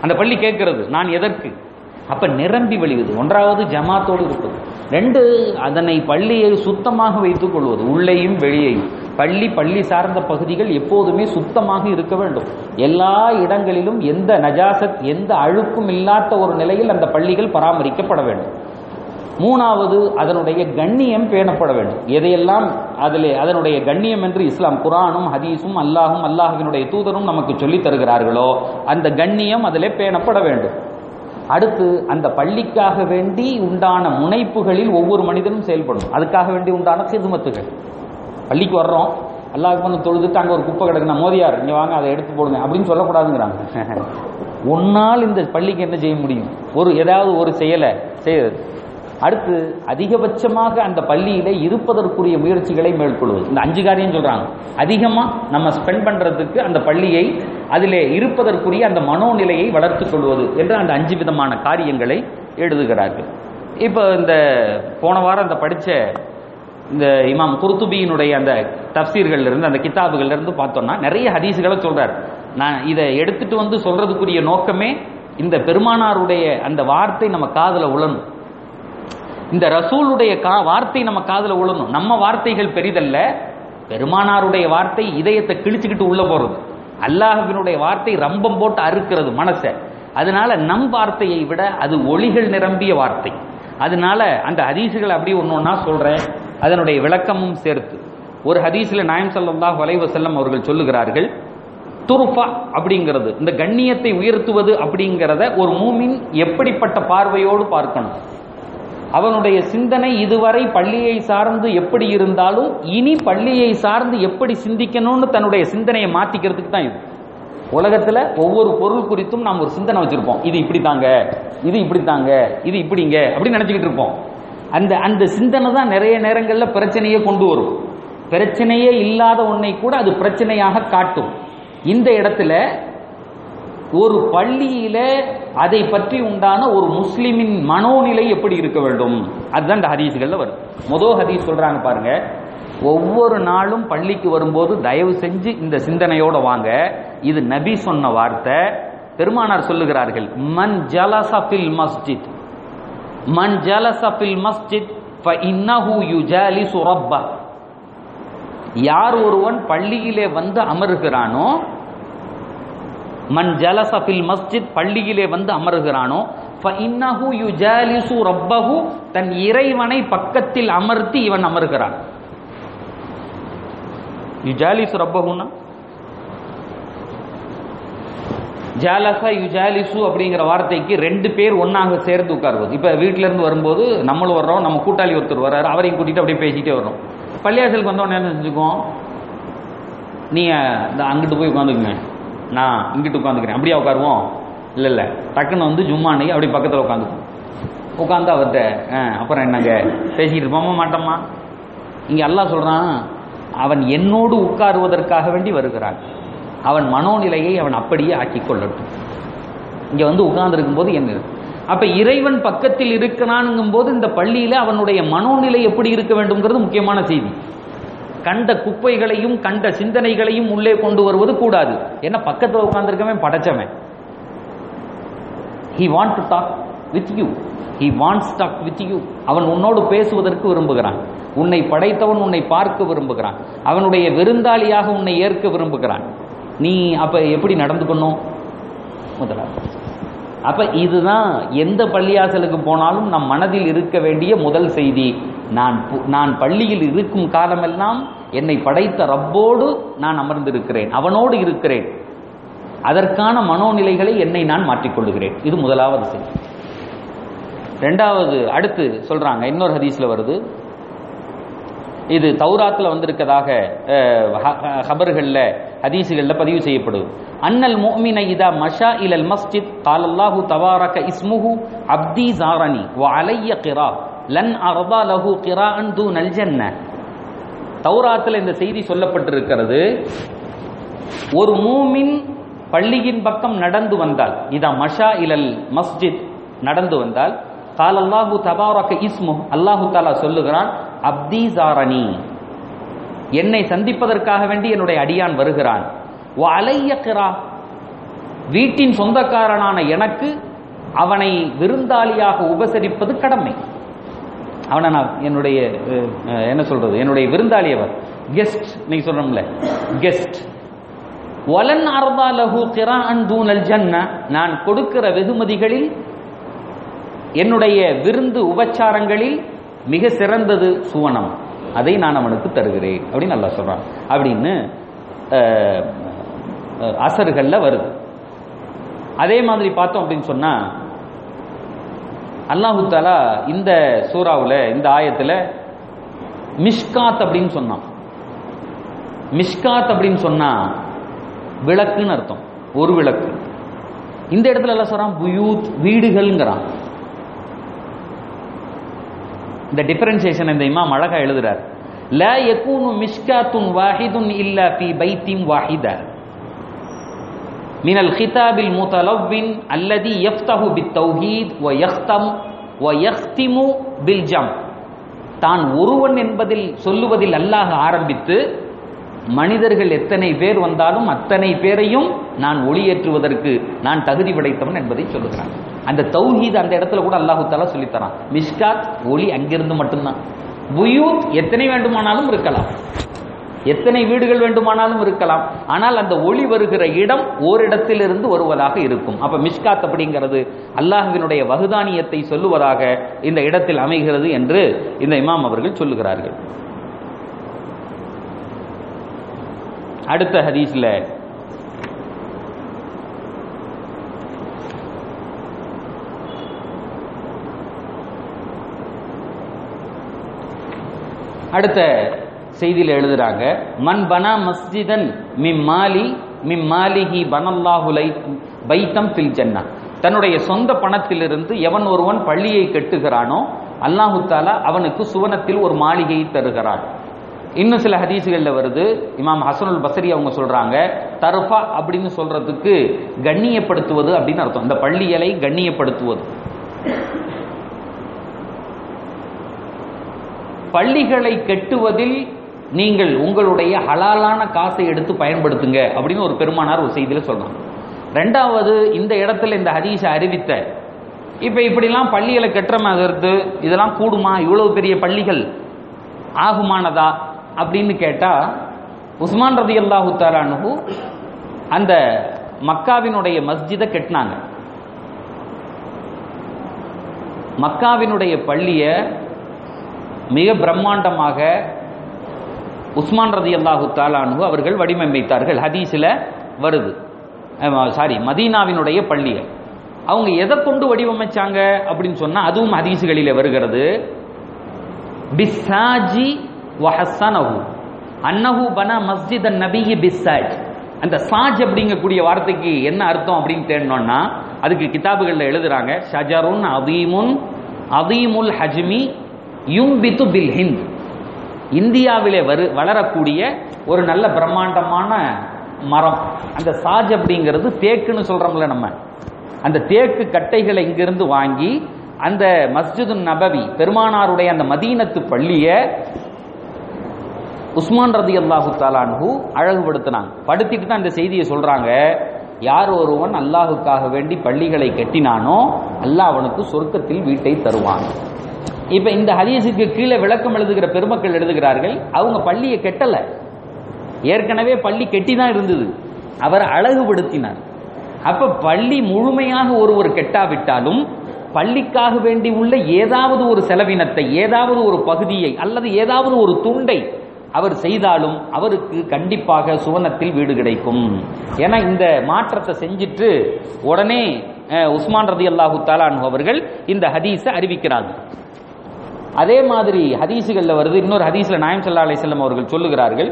அந்த பள்ளி கேட்கிறது நான் எதற்கு அப்ப நிரம்பி வழிவது ஒன்றாவது ஜமாத்தோடு இருப்பது ரெண்டு அதனை பள்ளியை சுத்தமாக வைத்துக் கொள்வது உள்ளேயும் வெளியேயும் பள்ளி பள்ளி சார்ந்த பகுதிகள் எப்போதுமே சுத்தமாக இருக்க வேண்டும் எல்லா இடங்களிலும் எந்த நஜாசத் எந்த அழுக்கும் இல்லாத ஒரு நிலையில் அந்த பள்ளிகள் பராமரிக்கப்பட வேண்டும் மூணாவது அதனுடைய கண்ணியம் பேணப்பட வேண்டும் எதையெல்லாம் அதிலே அதனுடைய கண்ணியம் என்று இஸ்லாம் குரானும் ஹதீஸும் அல்லாஹும் அல்லாஹுவினுடைய தூதரும் நமக்கு சொல்லித் தருகிறார்களோ அந்த கண்ணியம் அதிலே பேணப்பட வேண்டும் அடுத்து அந்த பள்ளிக்காக வேண்டி உண்டான முனைப்புகளில் ஒவ்வொரு மனிதனும் செயல்படும் அதுக்காக வேண்டி உண்டான சிதுமத்துகள் பள்ளிக்கு வர்றோம் அல்லாஹ் வந்து தொழுதுட்டு அங்கே ஒரு குப்பை கிடக்குனா மோதியார் இங்கே வாங்க அதை எடுத்து போடுங்க அப்படின்னு சொல்லக்கூடாதுங்கிறாங்க உன்னால் இந்த பள்ளிக்கு என்ன செய்ய முடியும் ஒரு ஏதாவது ஒரு செயலை செய்யறது அடுத்து அதிகபட்சமாக அந்த பள்ளியில இருப்பதற்குரிய முயற்சிகளை மேற்கொள்வது இந்த அஞ்சு காரியம் சொல்றாங்க அதிகமா நம்ம ஸ்பெண்ட் பண்றதுக்கு அந்த பள்ளியை அதிலே இருப்பதற்குரிய அந்த மனோநிலையை வளர்த்துக் கொள்வது என்று அந்த அஞ்சு விதமான காரியங்களை எழுதுகிறார்கள் இப்போ இந்த போன வாரம் இந்த படிச்ச இந்த இமாம் குர்துபியினுடைய அந்த தப்சீர்கள்ல இருந்து அந்த கிதாபுகள்ல இருந்து பார்த்தோம்னா நிறைய ஹதீஸுகளை சொல்றார் நான் இதை எடுத்துட்டு வந்து சொல்றதுக்குரிய நோக்கமே இந்த பெருமானாருடைய அந்த வார்த்தை நம்ம காதுல உழணும் இந்த ரசூலுடைய கா வார்த்தை நம்ம காதுல உழணும் நம்ம வார்த்தைகள் பெரிதல்ல பெருமானாருடைய வார்த்தை இதயத்தை கிழிச்சுக்கிட்டு உள்ள போறது அல்லாஹ்வினுடைய வார்த்தை ரம்பம் போட்டு அறுக்கிறது மனசை அதனால நம் வார்த்தையை விட அது ஒளிகள் நிரம்பிய வார்த்தை அதனால அந்த ஹதீஸுகள் அப்படி ஒன்று ஒன்றா சொல்றேன் அதனுடைய விளக்கமும் சேர்த்து ஒரு ஹதீஸ்ல நாயம் ஸல்லல்லாஹு அலைஹி வஸல்லம் அவர்கள் சொல்லுகிறார்கள் துருஃபா அப்படிங்கிறது இந்த கண்ணியத்தை உயர்த்துவது அப்படிங்கிறத ஒரு மூமின் எப்படிப்பட்ட பார்வையோடு பார்க்கணும் அவனுடைய சிந்தனை இதுவரை பள்ளியை சார்ந்து எப்படி இருந்தாலும் இனி பள்ளியை சார்ந்து எப்படி சிந்திக்கணும்னு தன்னுடைய சிந்தனையை மாத்திக்கிறதுக்கு தான் இது உலகத்துல ஒவ்வொரு பொருள் குறித்தும் நாம் ஒரு சிந்தனை வச்சிருப்போம் இது இப்படித்தாங்க இது இப்படித்தாங்க இது இப்படிங்க அப்படி நினைச்சுக்கிட்டு இருப்போம் அந்த அந்த சிந்தனை தான் நிறைய நேரங்கள்ல பிரச்சனையை கொண்டு வரும் பிரச்சனையே இல்லாத ஒன்றை கூட அது பிரச்சனையாக காட்டும் இந்த இடத்துல ஒரு பள்ளியில அதை பற்றி உண்டான ஒரு முஸ்லிமின் மனோநிலை எப்படி இருக்க வேண்டும் அதுதான் இந்த ஹதீஸ்கள்ல வரும் முதல் ஹதீஸ் சொல்றாங்க பாருங்க ஒவ்வொரு நாளும் பள்ளிக்கு வரும்போது தயவு செஞ்சு இந்த சிந்தனையோட வாங்க இது நபி சொன்ன வார்த்தை பெருமானார் சொல்லுகிறார்கள் மன் ஜலச ஃபில் மஸ்ஜித் மன் ஜலச ஃபில் மஸ்ஜித் ஃபஇன்னஹு யுஜாலிசு ரப்ப யார் ஒருவன் பள்ளியிலே வந்து அமருகிறானோ மன் ஜலச ஃபில் மஸ்ஜித் பள்ளியிலே வந்து அமருகிறானோ ஃபஇன்னஹு யுஜாலிசு ரப்பஹு தன் இறைவனை பக்கத்தில் அமர்த்தி இவன் அமருகிறான் யுஜாலிசு ரப்பஹுன்னா ஜாலசா யுஜாலிசு அப்படிங்கிற வார்த்தைக்கு ரெண்டு பேர் ஒன்னாக சேர்ந்து உட்காருவது இப்போ வீட்டில இருந்து வரும்போது நம்மளும் வர்றோம் நம்ம கூட்டாளி ஒருத்தர் வர்றாரு அவரையும் கூட்டிட்டு அப்படியே பேசிட்டே வர்றோம் பள்ளியாசலுக்கு வந்தோடனே என்ன செஞ்சுக்குவோம் நீங்க இந்த அங்கிட்டு போய் உட்காந்துக்குங்க நான் இங்கிட்டு உட்காந்துக்கிறேன் அப்படியே உட்காருவோம் இல்லை இல்லை டக்குன்னு வந்து ஜும்மா அன்னைக்கு அப்படி பக்கத்தில் உட்காந்துக்குவோம் உட்காந்து அவர்கிட்ட ஆ அப்புறம் என்னங்க பேசிக்கிட்டு இருப்போமா மாட்டோமா இங்கே அல்லாஹ் சொல்கிறான் அவன் என்னோடு உட்காருவதற்காக வேண்டி வருகிறான் அவன் மனோநிலையை அவன் அப்படியே ஆக்கிக் கொள்ளட்டும் இங்கே வந்து உட்கார்ந்துருக்கும் போது என்ன அப்ப இறைவன் பக்கத்தில் இருக்கிறானுங்கும் போது இந்த பள்ளியில அவனுடைய மனோநிலை எப்படி இருக்க வேண்டும்ங்கிறது முக்கியமான செய்தி கண்ட குப்பைகளையும் கண்ட சிந்தனைகளையும் உள்ளே கொண்டு வருவது கூடாது ஏன்னா பக்கத்தில் உட்கார்ந்துருக்கவன் படைச்சவன் he want to talk with you he wants talk with you அவன் உன்னோடு பேசுவதற்கு விரும்புகிறான் உன்னை படைத்தவன் உன்னை பார்க்க விரும்புகிறான் அவனுடைய விருந்தாளியாக உன்னை ஏற்க விரும்புகிறான் நீ அப்ப எப்படி நடந்துக்கணும் முதலாவது அப்ப இதுதான் எந்த பள்ளியாசலுக்கு போனாலும் நம் மனதில் இருக்க வேண்டிய முதல் செய்தி நான் பு- நான் பள்ளியில் இருக்கும் காலமெல்லாம் என்னை படைத்த ரப்போடு நான் அமர்ந்திருக்கிறேன் அவனோடு இருக்கிறேன் அதற்கான மனோநிலைகளை என்னை நான் மாற்றிக்கொள்ளுகிறேன் இது முதலாவது செய்தி ரெண்டாவது அடுத்து சொல்றாங்க இன்னொரு ஹதீஸ்ல வருது இது தௌராத்துல வந்திருக்கதாக அஹ், ஹ- ஹ- ஹபர்கள்ல ஹதீஸுகள்ல பதிவு செய்யப்படுது அன்னல் முஃமின இதா மஷா இலல் மஸ்ஜித் قال الله تبارك اسمه عبدي زارني وعلي قراء லன் அர்தா லஹு கிராஅன் தூனல் ஜன்ன தௌராத்துல இந்த செய்தி சொல்லப்பட்டிருக்கிறது ஒரு மூமின் பள்ளியின் பக்கம் நடந்து வந்தால் இதா மஷா இலல் மஸ்ஜித் நடந்து வந்தால் கால் அல்லாஹு தபாரக இஸ்மு அல்லாஹு தாலா சொல்லுகிறான் அப்தி ஜாரணி என்னை சந்திப்பதற்காக வேண்டி என்னுடைய அடியான் வருகிறான் வ அலைய கிரா வீட்டின் சொந்தக்காரனான எனக்கு அவனை விருந்தாளியாக உபசரிப்பது கடமை அவனை நான் என்னுடைய அஹ், அஹ், என்ன சொல்றது என்னுடைய விருந்தாளி அவர் கெஸ்ட் நீங்க சொல்றோம்ல கெஸ்ட் வலன் அர்தா லஹு கிராஅன் தூனல் ஜன்ன நான் கொடுக்கிற வெகுமதிகளில் என்னுடைய விருந்து உபச்சாரங்களில் மிக சிறந்தது சுவனம் அதை நான் அவனுக்கு தருகிறேன் அப்படின்னு நல்லா சொல்றான் அப்படின்னு அஹ், அஹ், அசர்கள்ல வருது அதே மாதிரி பார்த்தோம் அப்படின்னு சொன்னா அல்லாஹு தாலா இந்த சூறாவுல இந்த ஆயத்துல மிஷ்காத் அப்படின்னு சொன்னான் மிஷ்காத் அப்படின்னு சொன்னா விளக்குன்னு அர்த்தம் ஒரு விளக்கு இந்த இடத்துல எல்லாம் சொல்றான் புயூத் வீடுகள்ங்கிறான் இந்த டிஃபரன்சியேஷன் இந்த இமாம் அழகா எழுதுறார் لا يكون مشكات واحد إلا في بيت واحدة من الخطاب المتلون الذي يفتح بالتوحيد ويختم ويختم بالجمع தான் ஒருவன் என்பதில் சொல்லுவதில் அல்லாஹ் ஆரம்பித்து மனிதர்கள் எத்தனை பேர் வந்தாலும் அத்தனை பேரையும் நான் ஒளியேற்றுவதற்கு நான் தகுதி படைத்தவன் என்பதை சொல்லுகிறான் அந்த தௌஹீத் அந்த இடத்துல கூட அல்லாஹு தாலா சொல்லித்தரான் மிஷ்காத் ஒளி அங்கிருந்து மட்டும்தான் புயூத் எத்தனை வேண்டுமானாலும் இருக்கலாம் எத்தனை வீடுகள் வேண்டுமானாலும் இருக்கலாம் ஆனால் அந்த ஒளி வருகிற இடம் ஓரிடத்திலிருந்து வருவதாக இருக்கும் அப்ப மிஷ்காத் அப்படிங்கிறது அல்லாஹ்வினுடைய வகுதானியத்தை சொல்லுவதாக இந்த இடத்தில் அமைகிறது என்று இந்த இமாம் அவர்கள் சொல்லுகிறார்கள் அடுத்த ஹதீஸ்ல அடுத்த செய்தியில் எழுதுறாங்க மன் பனா மஸ்ஜிதன் மிம் மாலி மிம் மாலிஹி பனல்லாஹு லை பைத்தம் ஃபில் ஜன்னா தன்னுடைய சொந்த பணத்திலிருந்து எவன் ஒருவன் பள்ளியை கட்டுகிறானோ அல்லாஹு தாலா அவனுக்கு சுவனத்தில் ஒரு மாளிகையை தருகிறான் இன்னும் சில ஹதீசுகள்ல வருது இமாம் ஹசனுல் பசரி அவங்க சொல்றாங்க தர்ஃபா அப்படின்னு சொல்றதுக்கு கண்ணியப்படுத்துவது அப்படின்னு அர்த்தம் இந்த பள்ளியலை கண்ணியப்படுத்துவது பள்ளிகளை கட்டுவதில் நீங்கள் உங்களுடைய ஹலாலான காசை எடுத்து பயன்படுத்துங்க அப்படின்னு ஒரு பெருமானார் ஒரு செய்தியில சொல்றாங்க ரெண்டாவது இந்த இடத்துல இந்த ஹதீஸை அறிவித்த இப்ப இப்படிலாம் பள்ளிகளை கட்டுற மாதிரி இதெல்லாம் கூடுமா இவ்வளவு பெரிய பள்ளிகள் ஆகுமானதா அப்படின்னு கேட்டா உஸ்மான் ரதி அல்லாஹு தாலானு அந்த மக்காவினுடைய மஸ்ஜிதை கட்டினாங்க மக்காவினுடைய பள்ளியை மிக பிரம்மாண்டமாக உஸ்மான் ரதி அல்லாஹு தாலானு அவர்கள் வடிவமைத்தார்கள் ஹதீஸில் வருது சாரி மதீனாவினுடைய பள்ளியை அவங்க எதை கொண்டு வடிவமைச்சாங்க அப்படின்னு சொன்னா அதுவும் ஹதீசுகளில் வருகிறது பிஸ்ஸாஜி வஹசனஹு அன்னஹு பனா மஸ்ஜித் நபியி பிஸ்ஸாஜ் அந்த சாஜ் அப்படிங்கக்கூடிய வார்த்தைக்கு என்ன அர்த்தம் அப்படின்னு தேடணும்னா அதுக்கு கிதாபுகளில் எழுதுறாங்க ஷஜருன் அதீமுன் அதீமுல் ஹஜ்மி யும்பித்து பில் ஹிந்த் இந்தியாவிலே வரு வளரக்கூடிய ஒரு நல்ல பிரம்மாண்டமான மரம் அந்த சாஜ் அப்படிங்கிறது தேக்குன்னு சொல்றோம்ல நம்ம அந்த தேக்கு கட்டைகளை இங்கிருந்து வாங்கி அந்த மஸ்ஜிது நபவி பெருமானாருடைய அந்த மதீனத்து பள்ளியை உஸ்மான் ரதி அல்லாஹு தாலான்ஹு அழகுபடுத்தினாங்க படுத்திட்டு தான் இந்த செய்தியை சொல்றாங்க யார் ஒருவன் அல்லாஹுக்காக வேண்டி பள்ளிகளை கட்டினானோ அல்லாஹ் அவனுக்கு சொர்க்கத்தில் வீட்டை தருவான் இப்ப இந்த ஹதீஸுக்கு கீழே விளக்கம் எழுதுகிற பெருமக்கள் எழுதுகிறார்கள் அவங்க பள்ளியை கெட்டல ஏற்கனவே பள்ளி கெட்டி தான் இருந்தது அவர் அழகுபடுத்தினார் அப்ப பள்ளி முழுமையாக ஒருவர் கெட்டாவிட்டாலும் பள்ளிக்காக வேண்டி உள்ள ஏதாவது ஒரு செலவினத்தை ஏதாவது ஒரு பகுதியை அல்லது ஏதாவது ஒரு துண்டை அவர் செய்தாலும் அவருக்கு கண்டிப்பாக சுவனத்தில் வீடு கிடைக்கும் ஏன்னா இந்த மாற்றத்தை செஞ்சிட்டு உடனே அஹ், உஸ்மான் ரதி அல்லாஹு தாலான் அவர்கள் இந்த ஹதீஸை அறிவிக்கிறாங்க அதே மாதிரி ஹதீஸுகள்ல வருது இன்னொரு ஹதீஸ்ல நாயம் சல்லா அலிசல்லம் அவர்கள் சொல்லுகிறார்கள்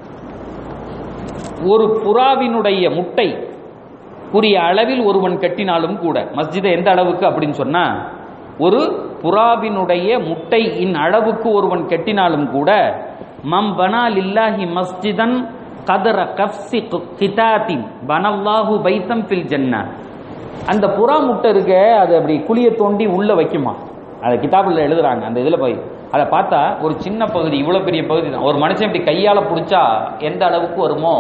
ஒரு புறாவினுடைய முட்டை புரிய அளவில் ஒருவன் கட்டினாலும் கூட மஸ்ஜிதை எந்த அளவுக்கு அப்படின்னு சொன்னா ஒரு புறாவினுடைய முட்டையின் அளவுக்கு ஒருவன் கட்டினாலும் கூட மம் பனா லில்லாஹி மஸ்ஜிதன் கதர கஃப்சி கிதாத்தின் பனல்லாஹு பைத்தம் ஃபில் ஜன்னா அந்த புறா முட்டை இருக்க அது அப்படி குழிய தோண்டி உள்ள வைக்குமா அதை கிதாபில் எழுதுறாங்க அந்த இதில் போய் அதை பார்த்தா ஒரு சின்ன பகுதி இவ்வளோ பெரிய பகுதி தான் ஒரு மனுஷன் இப்படி கையால் பிடிச்சா எந்த அளவுக்கு வருமோ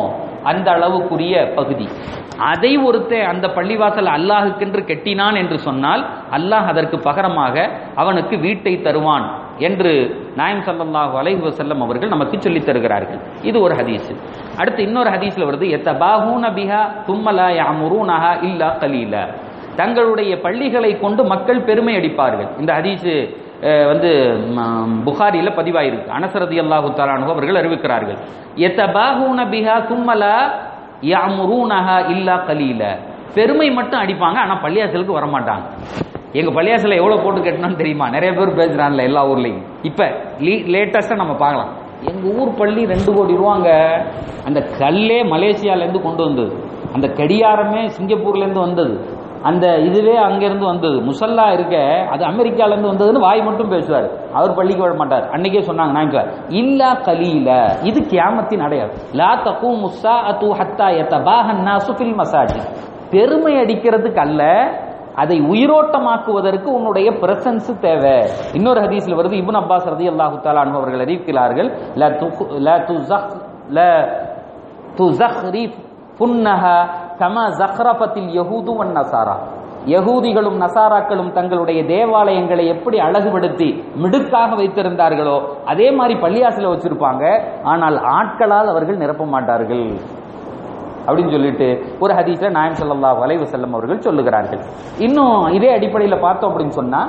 அந்த அளவுக்குரிய பகுதி அதை ஒருத்தன் அந்த பள்ளிவாசல் அல்லாஹுக்கென்று கெட்டினான் என்று சொன்னால் அல்லாஹ் அதற்கு பகரமாக அவனுக்கு வீட்டை தருவான் என்று நாயம் ஸல்லல்லாஹு அலைஹி வஸல்லம் அவர்கள் நமக்கு சொல்லித் தருகிறார்கள் இது ஒரு ஹதீஸ் அடுத்து இன்னொரு ஹதீஸ்ல வருது எத்தபாஹூன பிஹா தும்மலா யஅமுரூனஹா இல்லா கலீலா தங்களுடைய பள்ளிகளை கொண்டு மக்கள் பெருமை அடிப்பார்கள் இந்த ஹதீஸ் வந்து ம், புகாரில பதிவாயிருக்கு அனசரதி அல்லாஹு தாலானு அவர்கள் அறிவிக்கிறார்கள் எத்தபாஹூன பிஹா தும்மலா யஅமுரூனஹா இல்லா கலீலா பெருமை மட்டும் அடிப்பாங்க ஆனா பள்ளியாசலுக்கு வரமாட்டாங்க எங்க பள்ளியாசல எவ்வளவு போட்டு கட்டணும்னு தெரியுமா நிறைய பேர் பேசுறாங்கல்ல எல்லா ஊர்லயும் இப்ப லேட்டஸ்டா நம்ம பார்க்கலாம் எங்க ஊர் பள்ளி ரெண்டு கோடி ரூபாங்க அந்த கல்லே மலேசியால இருந்து கொண்டு வந்தது அந்த கடியாரமே சிங்கப்பூர்ல இருந்து வந்தது அந்த இதுவே அங்கிருந்து வந்தது முசல்லா இருக்க அது அமெரிக்கால இருந்து வந்ததுன்னு வாய் மட்டும் பேசுவார் அவர் பள்ளிக்கு வர மாட்டார் அன்னைக்கே சொன்னாங்க நான் இப்ப, இல்லா கலீல இது கியாமத்தின் அடையாளம் லா தகு முசா அத்து ஹத்தா யதபாஹன் நாசு ஃபில் மசாஜித் பெருமை அடிக்கிறதுக்கு அல்ல அதை உயிரோட்டமாக்குவதற்கு உன்னுடைய பிரசன்ஸ் தேவை இன்னொரு ஹதீஸ்ல வருது இப்னு அப்பாஸ் ரலியல்லாஹு தஆலா அன்ஹு அவர்கள் அறிவிக்கிறார்கள் லா துக்- லா துஸஹ் லா துஸஹ்ரிஃப் புன்னஹா கமா ஜஹ்ரஃபத்தில் யஹூது வன் நசாரா யகூதிகளும் நசாராக்களும் தங்களுடைய தேவாலயங்களை எப்படி அழகுபடுத்தி மிடுக்காக வைத்திருந்தார்களோ அதே மாதிரி பள்ளியாசல வச்சிருப்பாங்க ஆனால் ஆட்களால் அவர்கள் நிரப்ப மாட்டார்கள் அப்படின்னு சொல்லிட்டு ஒரு ஹதீஸ்ல நாயம் ஸல்லல்லாஹு அலைஹி வஸல்லம் அவர்கள் சொல்லுகிறார்கள் இன்னும் இதே அடிப்படையில் பார்த்தோம் அப்படின்னு சொன்னா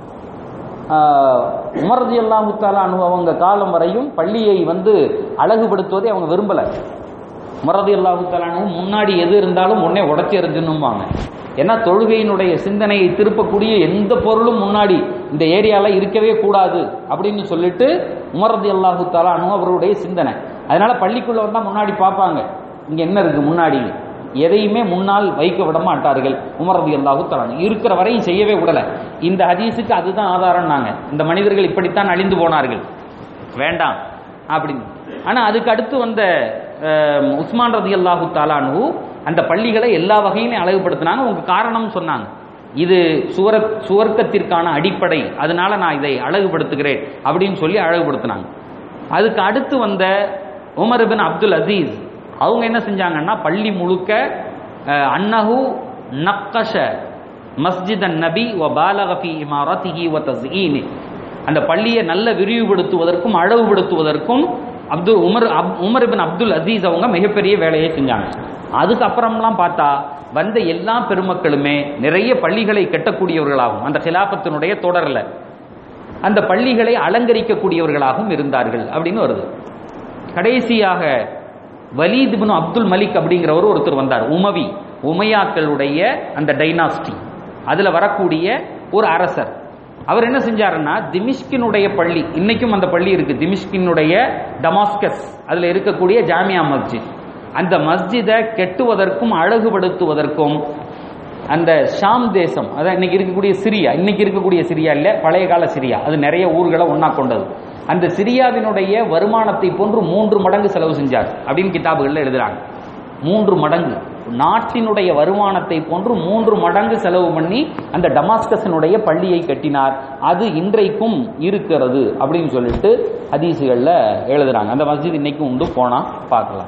ஆஹ், உமர் ரலியல்லாஹு தஆலா அன்ஹு அவங்க காலம் வரையும் பள்ளியை வந்து அழகுபடுத்துவதை அவங்க விரும்பல உமர் ரலியல்லாஹு தஆலா அன்ஹு முன்னாடி எது இருந்தாலும் உடனே உடச்சி எறிஞ்சிடணும்பாங்க ஏன்னா தொழுகையினுடைய சிந்தனையை திருப்பக்கூடிய எந்த பொருளும் முன்னாடி இந்த ஏரியால இருக்கவே கூடாது அப்படின்னு சொல்லிட்டு உமர் ரலியல்லாஹு தஆலா அன்ஹு அவருடைய சிந்தனை அதனால பள்ளிக்குள்ள வந்தா முன்னாடி பார்ப்பாங்க இங்க என்ன இருக்கு முன்னாடி எதையுமே முன்னால் வைக்க விட மாட்டார்கள் உமர் ரதி அல்லாஹு தலான் இருக்கிற வரையும் செய்யவே விடல இந்த ஹதீஸுக்கு அதுதான் ஆதாரம் நாங்க இந்த மனிதர்கள் இப்படித்தான் அழிந்து போனார்கள் வேண்டாம் அப்படின்னு ஆனா அதுக்கு அடுத்து வந்த அஹ், உஸ்மான் ரதி அல்லாஹு தாலானு அந்த பள்ளிகளை எல்லா வகையிலும் அழகுபடுத்தினாங்க உங்க காரணம் சொன்னாங்க இது சுவர சுவர்க்கத்திற்கான அடிப்படை அதனால நான் இதை அழகுபடுத்துகிறேன் அப்படின்னு சொல்லி அழகுபடுத்தினாங்க அதுக்கு அடுத்து வந்த உமர் பின் அப்துல் அசீஸ் அவங்க என்ன செஞ்சாங்கன்னா பள்ளி முழுக்க அஹ், அன்னஹு நக்கஷ மஸ்ஜித் நபி வ பாலகஃபி இமாரத்திஹி வ தஸ்ஈனி அந்த பள்ளியை நல்ல விரிவுபடுத்துவதற்கும் அழகுபடுத்துவதற்கும் அப்துல் உமர் அப்- உமர் பின் அப்துல் அசீஸ் அவங்க மிகப்பெரிய வேலையை செஞ்சாங்க அதுக்கப்புறம்லாம் பார்த்தா வந்த எல்லா பெருமக்களுமே நிறைய பள்ளிகளை கட்டக்கூடியவர்களாகும் அந்த கிலாபத்தினுடைய தொடரில் அந்த பள்ளிகளை அலங்கரிக்கக்கூடியவர்களாகவும் இருந்தார்கள் அப்படின்னு வருது கடைசியாக வலீத் இப்னு அப்துல் மலிக் அப்படிங்கிறவர் ஒருத்தர் வந்தார் உமவி உமையாக்களுடைய அந்த டைனாஸ்டி அதுல வரக்கூடிய ஒரு அரசர் அவர் என்ன செஞ்சாருன்னா திமிஷ்கினுடைய பள்ளி இன்னைக்கும் அந்த பள்ளி இருக்கு திமிஷ்கினுடைய டமாஸ்கஸ் அதுல இருக்கக்கூடிய ஜாமியா மஸ்ஜித் அந்த மஸ்ஜிதை கெட்டுவதற்கும் அழகுபடுத்துவதற்கும் அந்த ஷாம் தேசம் அதான் இன்னைக்கு இருக்கக்கூடிய சிரியா இன்னைக்கு இருக்கக்கூடிய சிரியா இல்ல பழைய கால சிரியா அது நிறைய ஊர்களை ஒண்ணா கொண்டது அந்த சிரியாவினுடைய வருமானத்தை போன்று மூன்று மடங்கு செலவு செஞ்சார் அப்படின்னு கிதாபுகள்ல எழுதுறாங்க மூன்று மடங்கு நாட்டினுடைய வருமானத்தை போன்று மூன்று மடங்கு செலவு பண்ணி அந்த டமாஸ்கஸினுடைய பள்ளியை கட்டினார் அது இன்றைக்கும் இருக்கிறது அப்படின்னு சொல்லிட்டு ஹதீசுகள்ல எழுதுறாங்க அந்த மஸ்ஜித் இன்னைக்கும் உண்டு போனா பார்க்கலாம்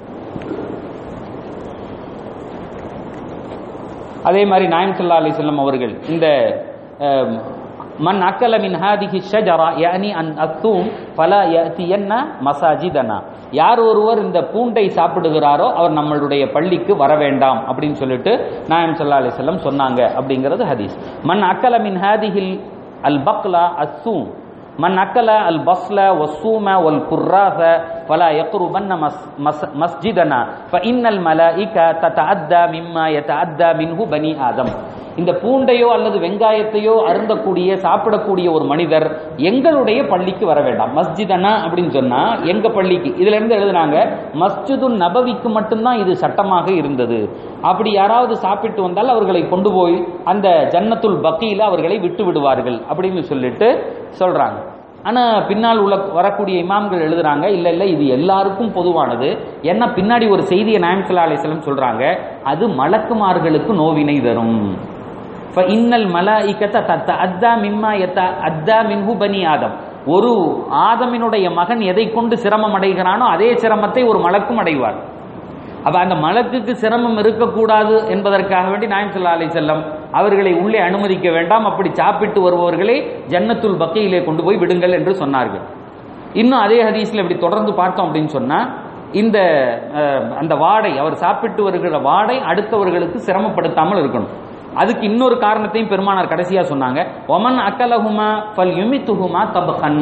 அதே மாதிரி நாயம் சல்லா அலிஸ்லாம் அவர்கள் இந்த அஹ், மன் அக்கல மின் ஹாதிஹி ஷஜரா யானி அன் அத்தூம் ஃபலா யஅதியன்ன மசாஜிதனா யார் ஒருவர் இந்த பூண்டை சாப்பிடுகிறாரோ அவர் நம்மளுடைய பள்ளிக்கு வர வேண்டாம் அப்படின்னு சொல்லிட்டு நாயம் சல்லா அலிஸ்லாம் சொன்னாங்க அப்படிங்கிறது ஹதீஸ் மன் அக்கல மின் ஹாதிஹில் அல் பக்லா அஸ்ஸூம் من أكل البصل والصوم والكراث فلا يقربن مس مس مسجدنا فإن الملائكة تتعدى مما يتعدى منه بني آدم இந்த பூண்டையோ அல்லது வெங்காயத்தையோ அருந்தக்கூடிய சாப்பிடக்கூடிய ஒரு மனிதர் எங்களுடைய பள்ளிக்கு வர வேண்டாம் மஸ்ஜிதனா அப்படின்னு சொன்னா எங்க பள்ளிக்கு இதுல இருந்து எழுதுனாங்க மஸ்ஜிது நபவிக்கு மட்டும்தான் இது சட்டமாக இருந்தது அப்படி யாராவது சாப்பிட்டு வந்தால் அவர்களை கொண்டு போய் அந்த ஜன்னத்துல் பக்கியில அவர்களை விட்டு விடுவார்கள் அப்படின்னு சொல்லிட்டு சொல்றாங்க ஆனா பின்னால் உள்ள வரக்கூடிய இமாம்கள் எழுதுறாங்க இல்ல இல்ல இது எல்லாருக்கும் பொதுவானது ஏன்னா பின்னாடி ஒரு செய்தியை நாயம்சல்லா அலிஸ்லம் சொல்றாங்க அது மலக்குமார்களுக்கு நோவினை தரும் இன்னல் மலாயிக்கத்தை தத்த அத்தா மிம்மா எத்த அத்தா மின்ஹு பனி ஆதம் ஒரு ஆதமினுடைய மகன் எதை கொண்டு சிரமம் அடைகிறானோ அதே சிரமத்தை ஒரு மலக்கும் அடைவார் அப்ப அந்த மலக்குக்கு சிரமம் இருக்கக்கூடாது என்பதற்காக வேண்டி நாயம் சொல்லா அலி செல்லம் அவர்களை உள்ளே அனுமதிக்க வேண்டாம் அப்படி சாப்பிட்டு வருபவர்களை ஜன்னத்துல் பக்கையிலே கொண்டு போய் விடுங்கள் என்று சொன்னார்கள் இன்னும் அதே ஹதீஸ்ல இப்படி தொடர்ந்து பார்த்தோம் அப்படின்னு சொன்னா இந்த அஹ், அந்த வாடை அவர் சாப்பிட்டு வருகிற வாடை அடுத்தவர்களுக்கு சிரமப்படுத்தாமல் இருக்கணும் அதுக்கு இன்னொரு காரணத்தையும் பெருமானார் கடைசியா சொன்னாங்க ஒமன் அக்கலஹுமா ஃபல் யுமித்துஹுமா தபஹன்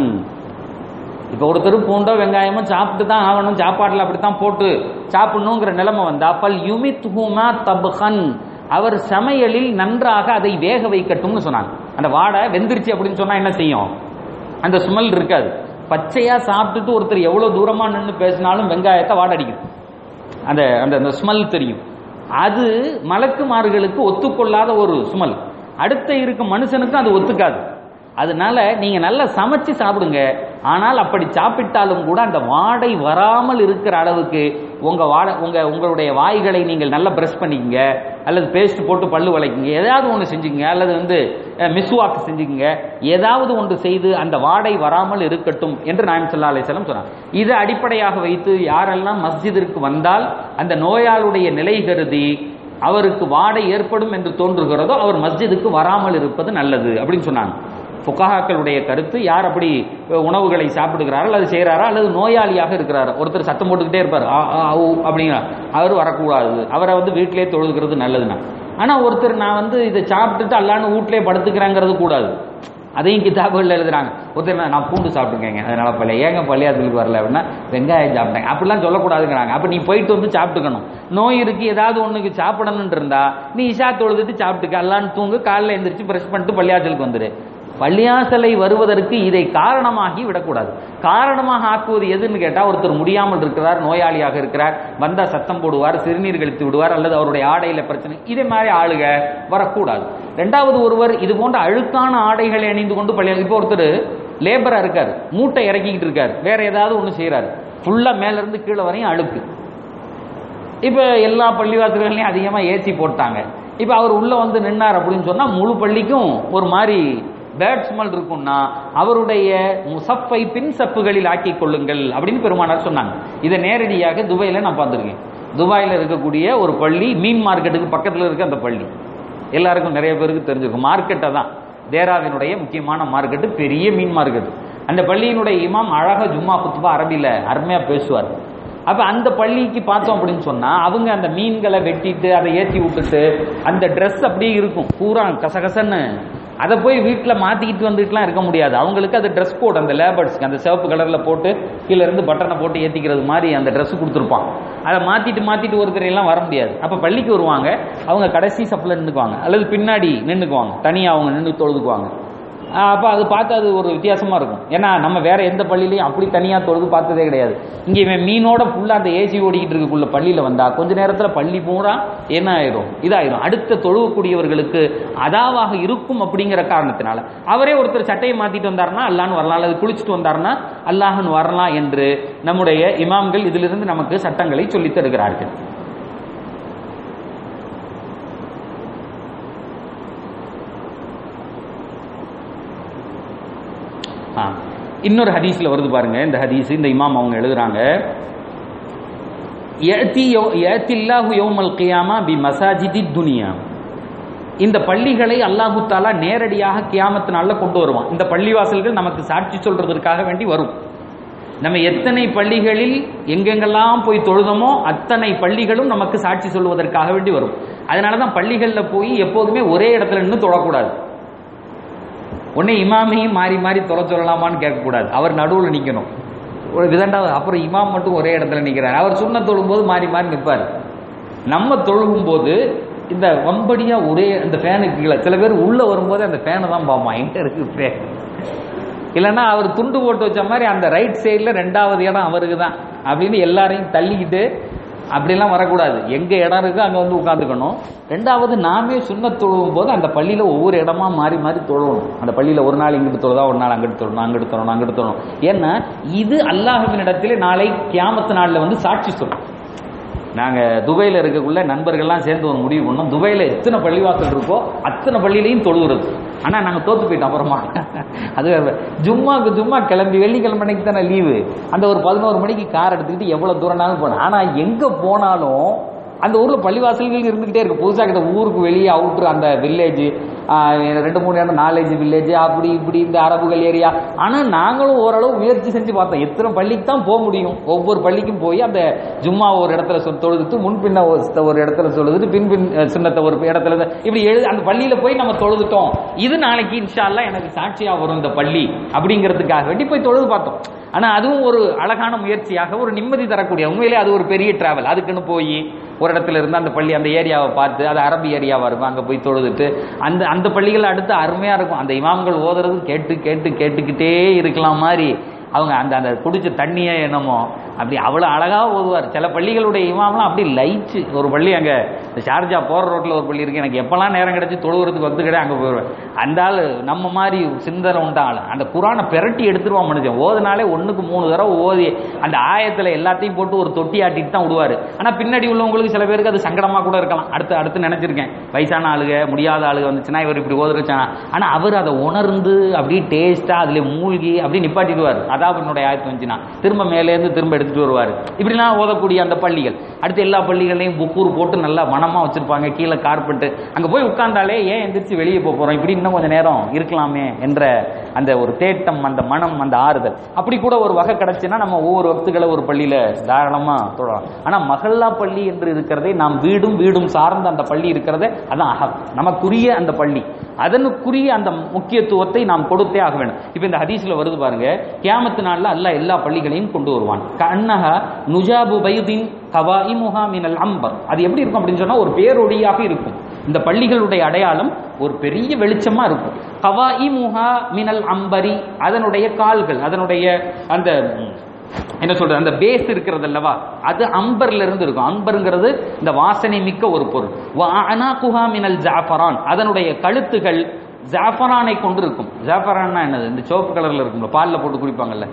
இப்போ ஒருத்தர் பூண்டோ வெங்காயமோ சாப்பிட்டு தான் ஆகணும் சாப்பாட்டில் அப்படித்தான் போட்டு சாப்பிடணுங்கிற நிலைமை வந்தா பல் யுமித்துஹுமா தபஹன் அவர் சமையலில் நன்றாக அதை வேக வைக்கட்டும்னு சொன்னாங்க அந்த வாடை வெந்துருச்சு அப்படின்னு சொன்னா என்ன செய்யும் அந்த ஸ்மெல் இருக்காது பச்சையா சாப்பிட்டுட்டு ஒருத்தர் எவ்வளவு தூரமா நின்று பேசினாலும் வெங்காயத்தை வாடடிக்கும் அந்த அந்த அந்த ஸ்மெல் தெரியும் அது மலக்குமார்களுக்கு ஒத்துக்கொள்ளாத ஒரு ஸ்மெல் அடுத்த இருக்கும் மனுஷனுக்கும் அது ஒத்துக்காது அதனால நீங்க நல்லா சமைச்சு சாப்பிடுங்க ஆனால் அப்படி சாப்பிட்டாலும் கூட அந்த வாடை வராமல் இருக்கிற அளவுக்கு உங்க வாடை உங்க உங்களுடைய வாய்களை நீங்கள் நல்லா பிரஷ் பண்ணிக்கங்க அல்லது பேஸ்ட் போட்டு பல்லு வளைக்குங்க ஏதாவது ஒன்று செஞ்சுக்கங்க அல்லது வந்து மிஸ்வாக் செஞ்சுக்கங்க ஏதாவது ஒன்று செய்து அந்த வாடை வராமல் இருக்கட்டும் என்று நாயம் சல்லா அலிஸ்லாம் சொன்னாங்க இதை அடிப்படையாக வைத்து யாரெல்லாம் மஸ்ஜிதிற்கு வந்தால் அந்த நோயாளுடைய நிலை கருதி அவருக்கு வாடை ஏற்படும் என்று தோன்றுகிறதோ அவர் மஸ்ஜிதுக்கு வராமல் இருப்பது நல்லது அப்படின்னு சொன்னாங்க புகாக்களுடைய கருத்து யார் அப்படி உணவுகளை சாப்பிடுகிறாரோ அல்லது செய்கிறாரா அல்லது நோயாளியாக இருக்கிறாரோ ஒருத்தர் சத்தம் போட்டுக்கிட்டே இருப்பார் ஆ ஆ ஊ அப்படிங்கிற அவர் வரக்கூடாது அவரை வந்து வீட்டிலே தொழுகிறது நல்லதுன்னா ஆனால் ஒருத்தர் நான் வந்து இதை சாப்பிட்டுட்டு அல்லான்னு வீட்டிலே படுத்துக்கிறேங்கிறது கூடாது அதையும் கிதாபுகளில் எழுதுறாங்க ஒருத்தர் நான் நான் பூண்டு சாப்பிட்டுருக்கேங்க அதனால பல்ல ஏங்க பள்ளியாத்துக்கு வரல அப்படின்னா வெங்காயம் சாப்பிட்டேன் அப்படிலாம் சொல்லக்கூடாதுங்கிறாங்க அப்போ நீ போயிட்டு வந்து சாப்பிட்டுக்கணும் நோய் இருக்கு ஏதாவது ஒன்றுக்கு சாப்பிடணும்னு இருந்தா நீ இஷா தொழுதுட்டு சாப்பிட்டுக்க அல்லான்னு தூங்கு காலைல எந்திரிச்சு பிரஷ் பண்ணிட்டு பள்ளியாச்சலுக்கு வந்துரு பள்ளியாசலை வருவதற்கு இதை காரணமாகி விடக்கூடாது காரணமாக ஆக்குவது எதுன்னு கேட்டா ஒருத்தர் முடியாமல் இருக்கிறார் நோயாளியாக இருக்கிறார் வந்தா சத்தம் போடுவார் சிறுநீர் கழித்து விடுவார் அல்லது அவருடைய ஆடையில பிரச்சனை இதே மாதிரி ஆளுக வரக்கூடாது ரெண்டாவது ஒருவர் இது போன்ற அழுக்கான ஆடைகளை அணிந்து கொண்டு பள்ளி இப்போ ஒருத்தர் லேபரா இருக்காரு மூட்டை இறக்கிக்கிட்டு இருக்காரு வேற ஏதாவது ஒன்று செய்யறாரு ஃபுல்லா மேல இருந்து கீழே வரையும் அழுக்கு இப்போ எல்லா பள்ளிவாசல்கள்லையும் அதிகமாக ஏசி போட்டாங்க இப்போ அவர் உள்ள வந்து நின்னார் அப்படின்னு சொன்னா முழு பள்ளிக்கும் ஒரு மாதிரி பேட் ஸ்மெல் இருக்கும்னா அவருடைய முசப்பை பின் சப்புகளில் ஆக்கிக் கொள்ளுங்கள் அப்படின்னு பெருமானார் சொன்னாங்க இதை நேரடியாக துபாயில நான் பார்த்துருக்கேன் துபாயில் இருக்கக்கூடிய ஒரு பள்ளி மீன் மார்க்கெட்டுக்கு பக்கத்தில் இருக்க அந்த பள்ளி எல்லாருக்கும் நிறைய பேருக்கு தெரிஞ்சிருக்கும் மார்க்கெட்டை தான் தேராவினுடைய முக்கியமான மார்க்கெட்டு பெரிய மீன் மார்க்கெட் அந்த பள்ளியினுடைய இமாம் அழகா ஜும்மா குத்துபா அரபியில் அருமையா பேசுவார் அப்ப அந்த பள்ளிக்கு பார்த்தோம் அப்படின்னு சொன்னா அவங்க அந்த மீன்களை வெட்டிட்டு அதை ஏற்றி விட்டுட்டு அந்த Dress அப்படியே இருக்கும் பூரா கசகசன்னு அதை போய் வீட்டில் மாத்திக்கிட்டு வந்துட்டுலாம் இருக்க முடியாது அவங்களுக்கு அது ட்ரெஸ் கோட் அந்த லேபர்ஸ்க்கு அந்த சிவப்பு கலர்ல போட்டு கீழே இருந்து பட்டனை போட்டு ஏத்திக்கிறது மாதிரி அந்த Dress கொடுத்துருப்பான் அதை மாத்திட்டு மாத்திட்டு ஒருத்தர் எல்லாம் வர முடியாது அப்ப பள்ளிக்கு வருவாங்க அவங்க கடைசி சப்பில் நின்றுக்குவாங்க அல்லது பின்னாடி நின்றுக்குவாங்க தனியாக அவங்க நின்று தொழுதுக்குவாங்க அப்போ அது பார்த்து அது ஒரு வித்தியாசமாக இருக்கும் ஏன்னா நம்ம வேற எந்த பள்ளியிலையும் அப்படி தனியாக தொழுது பார்த்ததே கிடையாது இங்கே இவன் மீனோட ஃபுல்லாக அந்த ஏசி ஓடிக்கிட்டு இருக்கக்குள்ள பள்ளியில் வந்தால் கொஞ்ச நேரத்தில் பள்ளி பூரா என்ன ஆயிரும் இதாயிரும் அடுத்த தொழுவக்கூடியவர்களுக்கு அதாவாக இருக்கும் அப்படிங்கிற காரணத்தினால அவரே ஒருத்தர் சட்டையை மாற்றிட்டு வந்தாருன்னா அல்லான்னு வரலாம் அல்லது குளிச்சுட்டு வந்தாருன்னா அல்லாஹ்னு வரலாம் என்று நம்முடைய இமாம்கள் இதிலிருந்து நமக்கு சட்டங்களை சொல்லித் தருகிறார்கள் ஆ. இன்னொரு ஹதீஸ்ல வருது பாருங்க இந்த ஹதீஸ் இந்த இமாம் அவங்க எழுதுறாங்க யஅதி யௌ- யஅதில்லாஹு யௌமல் கியாமா பி மசாஜிதி துனியா இந்த பள்ளிகளை அல்லாஹு தாலா நேரடியாக கியாமத்து நாள்ல கொண்டு வருவான் இந்த பள்ளிவாசல்கள் நமக்கு சாட்சி சொல்றதற்காக வேண்டி வரும் நம்ம எத்தனை பள்ளிகளில் எங்கெங்கெல்லாம் போய் தொழுதமோ அத்தனை பள்ளிகளும் நமக்கு சாட்சி சொல்வதற்காக வேண்டி வரும் அதனால தான் பள்ளிகளில் போய் எப்போதுமே ஒரே இடத்துல நின்று தொழக்கூடாது உடனே இமாமையும் மாறி மாறி தொலை சொல்லலாமான்னு கேட்கக்கூடாது அவர் நடுவில் நிற்கணும் ஒரு விதண்டாவது அப்புறம் இமாம் மட்டும் ஒரே இடத்துல நிற்கிறார் அவர் சுண்ண தொழும்போது மாறி மாறி நிற்பார் நம்ம தொழுகும்போது இந்த வம்படியா ஒரே அந்த ஃபேனுக்கு கீழே சில பேர் உள்ள வரும்போது அந்த ஃபேனை தான் பார்ப்பான் எங்க இருக்கு ஃபேன் இல்லைன்னா அவர் துண்டு போட்டு வச்ச மாதிரி அந்த ரைட் சைடில் ரெண்டாவது இடம் அவருக்கு தான் அப்படின்னு எல்லாரையும் தள்ளிக்கிட்டு அப்படிலாம் வரக்கூடாது எங்க இடம் இருக்கோ அங்கே வந்து உட்காந்துக்கணும் ரெண்டாவது நாமே சுண்ண தொழுவும் போது அந்த பள்ளியில் ஒவ்வொரு இடமா மாறி மாறி தொழணும் அந்த பள்ளியில் ஒரு நாள் இங்கிட்டு தொழுதா ஒரு நாள் அங்கிட்டு தொழணும் அங்கிட்டு தொழணும் அங்கிட்டு தொழணும் ஏன்னா இது அல்லாஹுவின் இடத்துல நாளை கியாமத்து நாளில் வந்து சாட்சி சொல்லும் நாங்கள் துபாயில் இருக்கக்குள்ள நண்பர்கள்லாம் சேர்ந்து ஒரு முடிவு பண்ணோம் துபாயில் எத்தனை பள்ளிவாசல் இருக்கோ அத்தனை பள்ளியிலையும் தொழுகிறது ஆனால் நாங்கள் தோத்து போயிட்டோம் அப்புறமா அது ஜும்மாக்கு ஜும்மா கிளம்பி வெள்ளிக்கிழமை அன்னைக்கு தானே லீவு அந்த ஒரு பதினோரு மணிக்கு கார் எடுத்துக்கிட்டு எவ்வளோ தூரம்னாலும் போனோம் ஆனால் எங்கே போனாலும் அந்த ஊரில் பள்ளிவாசல்கள் இருந்துக்கிட்டே இருக்கு புதுசாக இந்த ஊருக்கு வெளியே அவுட்ரு அந்த வில்லேஜ் ரெண்டு மூணு இடம் நாலேஜ் வில்லேஜ் அப்படி இப்படி இந்த அரபுகள் ஏரியா ஆனால் நாங்களும் ஓரளவு முயற்சி செஞ்சு பார்த்தோம் எத்தனை பள்ளிக்கு தான் போக முடியும் ஒவ்வொரு பள்ளிக்கும் போய் அந்த ஜும்மா ஒரு இடத்துல சொ- தொழுதுட்டு முன் பின்ன ஒரு- ஒரு இடத்துல தொழுதுட்டு பின் பின் அஹ், சின்னத்தை ஒரு இடத்துல தான் இப்படி எழுது அந்த பள்ளியில் போய் நம்ம தொழுதுட்டோம் இது நாளைக்கு இன்ஷா அல்லாஹ் எனக்கு சாட்சியாக வரும் இந்த பள்ளி அப்படிங்கிறதுக்காக வேண்டி போய் தொழுது பார்த்தோம் ஆனால் அதுவும் ஒரு அழகான முயற்சியாக ஒரு நிம்மதி தரக்கூடிய உண்மையிலே அது ஒரு பெரிய டிராவல் அதுக்குன்னு போய் ஒரு இடத்துல இருந்து அந்த பள்ளி அந்த ஏரியாவை பார்த்து அது அரபி ஏரியாவாக இருக்கும் அங்கே போய் தொழுதுட்டு அந்த அந்த பள்ளிகள் அடுத்து அருமையாக இருக்கும் அந்த இமாம்கள் ஓதுறது கேட்டு கேட்டு கேட்டுக்கிட்டே இருக்கலாம் மாதிரி அவங்க அந்த அந்த குடிச்ச தண்ணியே என்னமோ அப்படி அவ்வளோ அழகாக ஓதுவார் சில பள்ளிகளுடைய இமாம்லாம் அப்படி லைச்சு ஒரு பள்ளி அங்கே ஷார்ஜா போகிற ரோட்டில் ஒரு பள்ளி இருக்கு எனக்கு எப்போல்லாம் நேரம் கிடச்சி தொழுகிறதுக்கு வந்து கிடையாது அங்கே போயிடுவேன் அந்த ஆள் நம்ம மாதிரி சிந்தனை உண்ட ஆள் அந்த குரானை பெரட்டி எடுத்துருவான் மனுஷன் ஓதுனாலே ஒன்றுக்கு மூணு தடவை ஓதி அந்த ஆயத்தில் எல்லாத்தையும் போட்டு ஒரு தொட்டி ஆட்டிட்டு தான் விடுவார் ஆனால் பின்னாடி உள்ளவங்களுக்கு சில பேருக்கு அது சங்கடமாக கூட இருக்கலாம் அடுத்து அடுத்து நினச்சிருக்கேன் வயசான ஆளுக முடியாத ஆளுக வந்துச்சுன்னா இவர் இப்படி ஓதுருச்சானா ஆனால் அவர் அதை உணர்ந்து அப்படியே டேஸ்ட்டாக அதில் மூழ்கி அப்படியே நிப்பாட்டிடுவார் அதான் என்னுடைய ஆயத்து வந்துச்சுன்னா திரும்ப மேலேருந்து திரும்ப எடுத்துட்டு வருவார் இப்படிலாம் ஓதக்கூடிய அந்த பள்ளிகள் அடுத்து எல்லா பள்ளிகளையும் புக்கூர் போட்டு நல்லா மனமாக வச்சிருப்பாங்க கீழே கார்பெட்டு அங்கே போய் உட்கார்ந்தாலே ஏன் எந்திரிச்சு வெளியே போக போகிறோம் இப்படி இன்னும் கொஞ்சம் நேரம் இருக்கலாமே என்ற அந்த ஒரு தேட்டம் அந்த மனம் அந்த ஆறுதல் அப்படி கூட ஒரு வகை கிடைச்சுன்னா நம்ம ஒவ்வொரு வக்துகளை ஒரு பள்ளியில் தாராளமாக தொடரலாம் ஆனால் மகல்லா பள்ளி என்று இருக்கிறதே நாம் வீடும் வீடும் சார்ந்த அந்த பள்ளி இருக்கிறதே அதான் அகம் நமக்குரிய அந்த பள்ளி அதனுக்குரிய அந்த முக்கியத்துவத்தை நாம் கொடுத்தே ஆக வேண்டும் இப்போ இந்த ஹதீஸ்ல வருது பாருங்க கியாமத்து நாள்ல அல்லாஹ் எல்லா பள்ளிகளையும் கொண்டு வருவான் கண்ணஹ நுஜாபு பைதின் கவாயிமுஹா மினல் அம்பர் அது எப்படி இருக்கும் அப்படின்னு சொன்னா ஒரு பேரொடியாக இருக்கும் இந்த பள்ளிகளுடைய அடையாளம் ஒரு பெரிய வெளிச்சமா இருக்கும் கவாயிமுஹா மினல் அம்பரி அதனுடைய கால்கள் அதனுடைய அந்த ம், என்ன சொல்றது அந்த பேஸ் இருக்கிறது அல்லவா அது அம்பர்ல இருந்து இருக்கும் அம்பருங்கிறது இந்த வாசனை மிக்க ஒரு பொருள் வ அனாகுஹா மினல் ஜாஃபரான் அதனுடைய கழுத்துகள் ஜாஃபரானை கொண்டு இருக்கும் ஜாஃபரான்னா என்னது இந்த சிவப்பு கலர்ல இருக்கும்ல பால்ல போட்டு குடிப்பாங்கல்ல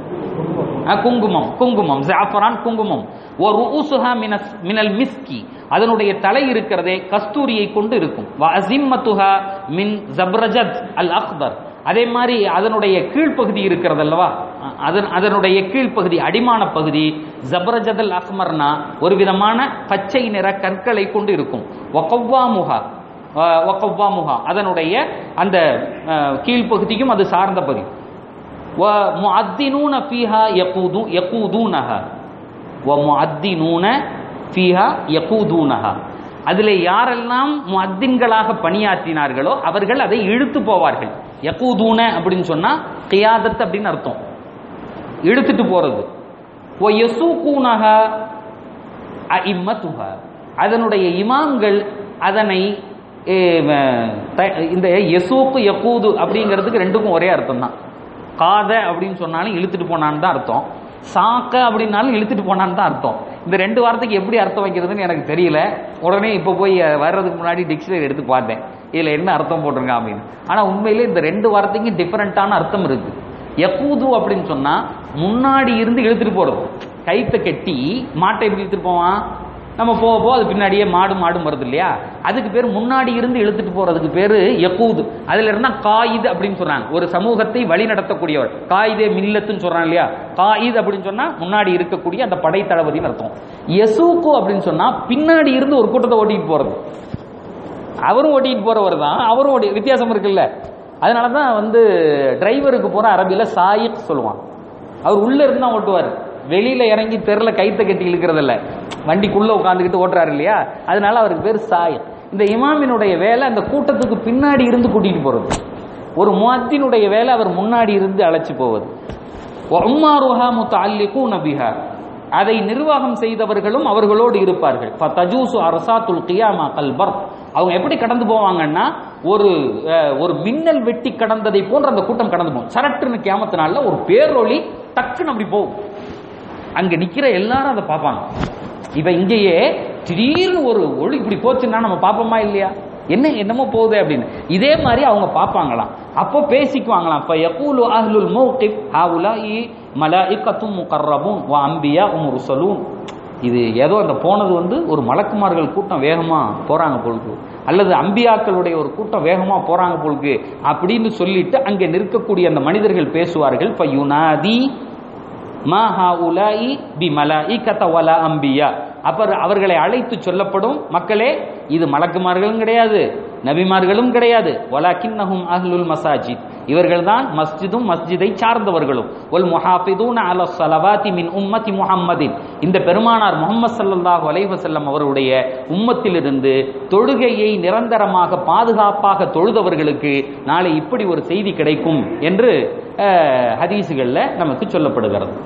ஆ, குங்குமம் குங்குமம் ஜாஃபரான் குங்குமம் ஒரு ஊசுஹா மினஸ் மினல் மிஸ்கி அதனுடைய தலை இருக்கிறதே கஸ்தூரியை கொண்டு இருக்கும் வ அசிம்மத்துஹா மின் ஜப்ரஜத் அல் அக்பர் அதே மாதிரி அதனுடைய கீழ்ப்பகுதி இருக்கிறது அல்லவா அ- அதன் அதனுடைய கீழ்ப்பகுதி அடிமான பகுதி ஜப்ரஜதல் அஹ்மர்னா ஒரு விதமான பச்சை நிற கற்களை கொண்டு இருக்கும் ஒகவ்வாமுகா ஒகவ்வாமுகா அதனுடைய அந்த அஹ், கீழ்ப்பகுதிக்கும் அது சார்ந்த பகுதி ومؤذنون فيها يقودون يقودونها ومؤذنون فيها يقودونها அதில் யாரெல்லாம் முஅத்தின்களாக பணியாற்றினார்களோ அவர்கள் அதை இழுத்து போவார்கள் யகூதூன அப்படின்னு சொன்னா கியாதத் அப்படின்னு அர்த்தம் இழுத்துட்டு போறது ஓ யசூகூனஹ அஇம்மத்துஹ அதனுடைய இமாம்கள் அதனை ஏ, ம, த- இந்த யசூக்கு யகூது அப்படிங்கிறதுக்கு ரெண்டுக்கும் ஒரே அர்த்தம் தான் காத அப்படின்னு சொன்னாலும் இழுத்துட்டு போனான்னு தான் அர்த்தம் சாக்க அப்படின்னாலும் இழுத்துட்டு போனான்னு தான் அர்த்தம் இந்த ரெண்டு வார்த்தைக்கு எப்படி அர்த்தம் வைக்கிறதுன்னு எனக்கு தெரியல உடனே இப்போ போய் அஹ், வர்றதுக்கு முன்னாடி டிக்ஷனரி எடுத்து பார்த்தேன் இதில் என்ன அர்த்தம் போட்டிருங்க அப்படின்னு ஆனால் உண்மையிலே இந்த ரெண்டு வார்த்தைக்கும் டிஃப்ரெண்ட்டான அர்த்தம் இருக்கு யகூது அப்படின்னு சொன்னா முன்னாடி இருந்து இழுத்துட்டு போறது கைத்தை கட்டி மாட்டை எப்படி இழுத்துட்டு போவான் நம்ம போக போக அது பின்னாடியே மாடு மாடும் வருது இல்லையா அதுக்கு பேர் முன்னாடி இருந்து இழுத்துட்டு போறதுக்கு பேரு யகூது அதுல இருந்தா காயிது அப்படின்னு சொல்றாங்க ஒரு சமூகத்தை வழி நடத்தக்கூடியவர் காயிதே மில்லத்துன்னு சொல்றாங்க இல்லையா காயித் அப்படின்னு சொன்னா முன்னாடி இருக்கக்கூடிய அந்த படை தளபதின்னு அர்த்தம் யசூக்கு அப்படின்னு சொன்னா பின்னாடி இருந்து ஒரு கூட்டத்தை ஓட்டிட்டு போறது அவரும் ஓட்டிட்டு போறவர் தான் அவரும் ஓட்டி வித்தியாசம் இருக்குல்ல அதனால தான் வந்து டிரைவருக்கு போற அரபியில சாயிக் சொல்லுவான் அவர் உள்ள இருந்து தான் ஓட்டுவார் வெளியில இறங்கி தெருல கைத்த கட்டி இழுக்கிறதில்ல வண்டிக்குள்ள உட்காந்துக்கிட்டு ஓட்டுறாரு இல்லையா அதனால அவருக்கு பேர் சாயிக் இந்த இமாமினுடைய வேலை அந்த கூட்டத்துக்கு பின்னாடி இருந்து கூட்டிட்டு போறது ஒரு முஅத்தினுடைய வேலை அவர் முன்னாடி இருந்து அழைச்சு போவது உம்மாருஹா முத்தஅல்லிகூன பிஹா அதை நிர்வாகம் செய்தவர்களும் அவர்களோடு இருப்பார்கள் ஃபதஜூசு அரசாத்துல் கியாமா கல்பர் அவங்க எப்படி கடந்து போவாங்கன்னா ஒரு அஹ், ஒரு மின்னல் வெட்டி கடந்ததை போன்ற அந்த கூட்டம் கடந்து போகும் சரட்டுன்னு கியாமத்தினால ஒரு பேரொளி டக்குன்னு அப்படி போகும் அங்க நிக்கிற எல்லாரும் அதை பார்ப்பாங்க இப்ப இங்கேயே திடீர்னு ஒரு ஒளி இப்படி போச்சுன்னா நம்ம பார்ப்போமா இல்லையா என்ன என்னமோ போகுது அப்படின்னு இதே மாதிரி அவங்க பார்ப்பாங்களாம் அப்போ பேசிக்குவாங்களாம் இப்ப யகூலு அஹ்லுல் மௌகிப் ஹாவுலாஇ மலாயிகத்தும் முகர்ரபூன் வ அம்பியா உம் ருசலூன் இது ஏதோ அந்த போனது வந்து ஒரு மலக்குமார்கள் கூட்டம் வேகமா போறாங்க பொழுது அல்லது அம்பியாக்களுடைய ஒரு கூட்டம் வேகமா போறாங்க பொழுது அப்படின்னு சொல்லிட்டு அங்கே நிற்கக்கூடிய அந்த மனிதர்கள் பேசுவார்கள் ஃபயுனாதி மா ஹாஉலாஇ பி மலாஇகத வலா அம்பியா அப்ப அவர்களை அழைத்து சொல்லப்படும் மக்களே இது மலக்குமார்களும் கிடையாது நபிமார்களும் கிடையாது வலாக்கின்னஹும் அஹ்லுல் மசாஜித் இவர்கள்தான் மஸ்ஜிதும் மஸ்ஜிதை சார்ந்தவர்களும் ஒல் முஹாஃபிதூன அல ஸலவாதி மின் உம்மதி முஹம்மதின் இந்த பெருமானார் முஹம்மது ஸல்லல்லாஹு அலைஹி வஸல்லம் அவருடைய உம்மத்திலிருந்து தொழுகையை நிரந்தரமாக பாதுகாப்பாக தொழுதவர்களுக்கு நாளை இப்படி ஒரு செய்தி கிடைக்கும் என்று அஹ், ஹதீஸுகள்ல நமக்கு சொல்லப்படுகிறது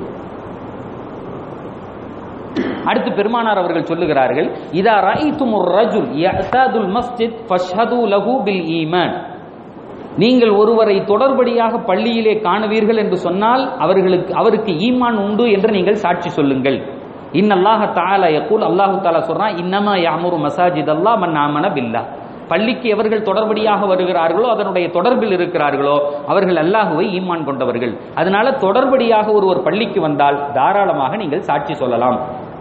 அடுத்து பெருமானார் அவர்கள் சொல்லுகிறார்கள் இதா ரஐத்துமுர் ரஜுல் யஅதாதுல் மஸ்ஜித் ஃபஷ்ஹது லஹு பில் ஈமான் நீங்கள் ஒருவரை தொடர்படியாக பள்ளியிலே காணுவீர்கள் என்று சொன்னால் அவர்களுக்கு அவருக்கு ஈமான் உண்டு என்று நீங்கள் சாட்சி சொல்லுங்கள் இன்னல்லாஹ தஆலா யகூல் அல்லாஹு தஆலா சொல்றான் இன்னமா யாமுரு மசாஜித் அல்லாஹ் மன் ஆமன பில்லா பள்ளிக்கு எவர்கள் தொடர்படியாக வருகிறார்களோ அதனுடைய தொடர்பில் இருக்கிறார்களோ அவர்கள் அல்லாஹுவை ஈமான் கொண்டவர்கள் அதனால தொடர்படியாக ஒருவர் பள்ளிக்கு வந்தால் தாராளமாக நீங்கள் சாட்சி சொல்லலாம்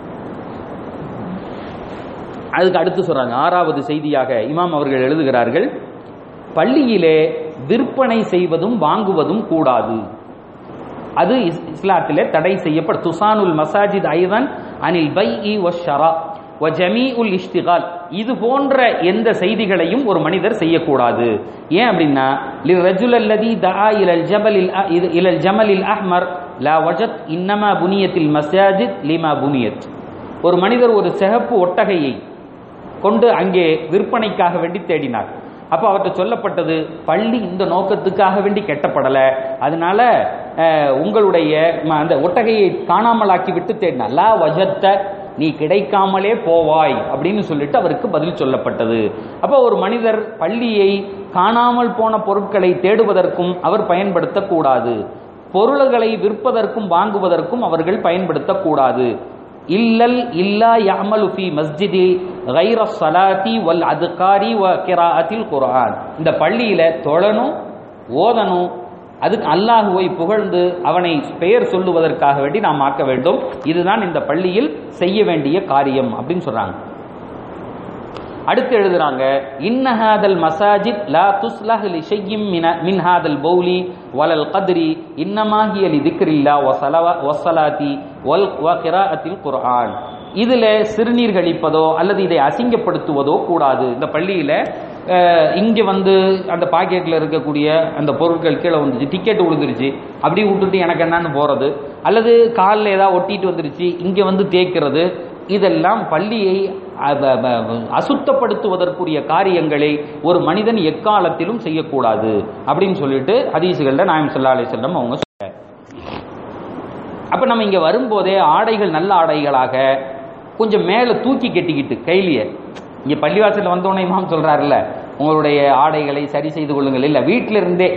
அதுக்கு அடுத்து சொல்றாங்க ஆறாவது செய்தியாக இமாம் அவர்கள் எழுதுகிறார்கள் பள்ளியிலே விற்பனை செய்வதும் வாங்குவதும் கூடாது அது இஸ்- இஸ்லாத்திலே தடை செய்யப்படும் துசானுல் மசாஜித் ஐவன் அனில் பை இ ஷரா வ ஜமீஉல் இஷ்திகால் இது போன்ற எந்த செய்திகளையும் ஒரு மனிதர் செய்யக்கூடாது ஏன் அப்படின்னா லில் ரஜுல் அல்லதி தஆ இலல் ஜபலில் அ- இது- இலல் ஜமலில் அஹ்மர் லா வஜத் இன்னமா புனியத்தில் மசாஜித் லிமா புனியத் ஒரு மனிதர் ஒரு சிகப்பு ஒட்டகையை கொண்டு அங்கே விற்பனைக்காக வேண்டி தேடினார் அப்போ அவர்கிட்ட சொல்லப்பட்டது பள்ளி இந்த நோக்கத்துக்காக வேண்டி கெட்டப்படல அதனால அஹ், உங்களுடைய ம- அந்த ஒட்டகையை காணாமலாக்கி விட்டு தேடினார் லா வஜத்த நீ கிடைக்காமலே போவாய் அப்படின்னு சொல்லிட்டு அவருக்கு பதில் சொல்லப்பட்டது அப்போ ஒரு மனிதர் பள்ளியை காணாமல் போன பொருட்களை தேடுவதற்கும் அவர் பயன்படுத்தக்கூடாது பொருள்களை விற்பதற்கும் வாங்குவதற்கும் அவர்கள் பயன்படுத்தக்கூடாது இல்லல் இல்லா யஅமலு ஃபி மஸ்ஜிதி கைர ஸலாத்தி வல் அதுகாரி வ கிராஅத்தில் குர்ஆன் இந்த பள்ளியில தொழணும் ஓதணும் அதுக்கு அல்லாஹுவை புகழ்ந்து அவனை பெயர் சொல்லுவதற்காக வேண்டி நாம் ஆக்க வேண்டும் இதுதான் இந்த பள்ளியில் செய்ய வேண்டிய காரியம் அப்படின்னு சொல்றாங்க அடுத்து எழுதுறாங்க இன்னஹாதல் மசாஜித் லா துஸ்லஹ் லி ஷையின் மின மின் ஹாதல் பௌலி வலல் கத்ரி இன்னமாஹிய லி திக்ரில்லா வ ஸலவா வ ஸலாத்தி வல் வ கிராஅத்தில் குர்ஆன் இதுல சிறுநீர் கழிப்பதோ அல்லது இதை அசிங்கப்படுத்துவதோ கூடாது இந்த பள்ளியில அஹ், இங்க வந்து அந்த பாக்கெட்ல இருக்கக்கூடிய அந்த பொருட்கள் கீழே வந்துச்சு டிக்கெட் விழுந்துருச்சு அப்படி விட்டுட்டு எனக்கு என்னன்னு போறது அல்லது காலில் ஏதாவது ஒட்டிட்டு வந்துருச்சு இங்க வந்து தேய்க்கிறது இதெல்லாம் பள்ளியை அ- ப- ப- அசுத்தப்படுத்துவதற்குரிய காரியங்களை ஒரு மனிதன் எக்காலத்திலும் செய்யக்கூடாது அப்படின்னு சொல்லிட்டு ஹதீசுகள்ல நாயம் ஸல்லல்லாஹு அலைஹி வஸல்லம் அவங்க சொல்றாங்க. அப்ப நம்ம இங்க வரும்போதே ஆடைகள் நல்ல ஆடைகளாக கொஞ்சம் மேல தூக்கி கட்டிக்கிட்டு கையிலேயே இங்க பள்ளிவாசல்ல வந்தோடனே இமாம் சொல்றாருல்ல உங்களுடைய ஆடைகளை சரி செய்து கொள்ளுங்கள் இல்ல வீட்டில இருந்தே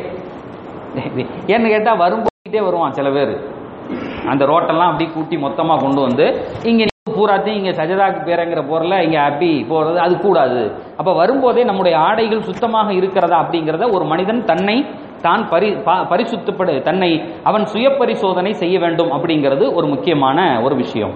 ஏன்னு கேட்டா வரும்போதே வருவான் சில பேர் அந்த ரோட்டெல்லாம் அப்படி கூட்டி மொத்தமா கொண்டு வந்து இங்க நீ பூராத்தையும் இங்க சஜதாக்கு பேரங்கிற போறல இங்க அப்படி போறது அது கூடாது அப்ப வரும்போதே நம்முடைய ஆடைகள் சுத்தமாக இருக்கிறதா அப்படிங்கிறத ஒரு மனிதன் தன்னை தான் பரி பா- பரிசுத்தப்படு தன்னை அவன் சுய பரிசோதனை செய்ய வேண்டும் அப்படிங்கிறது ஒரு முக்கியமான ஒரு விஷயம்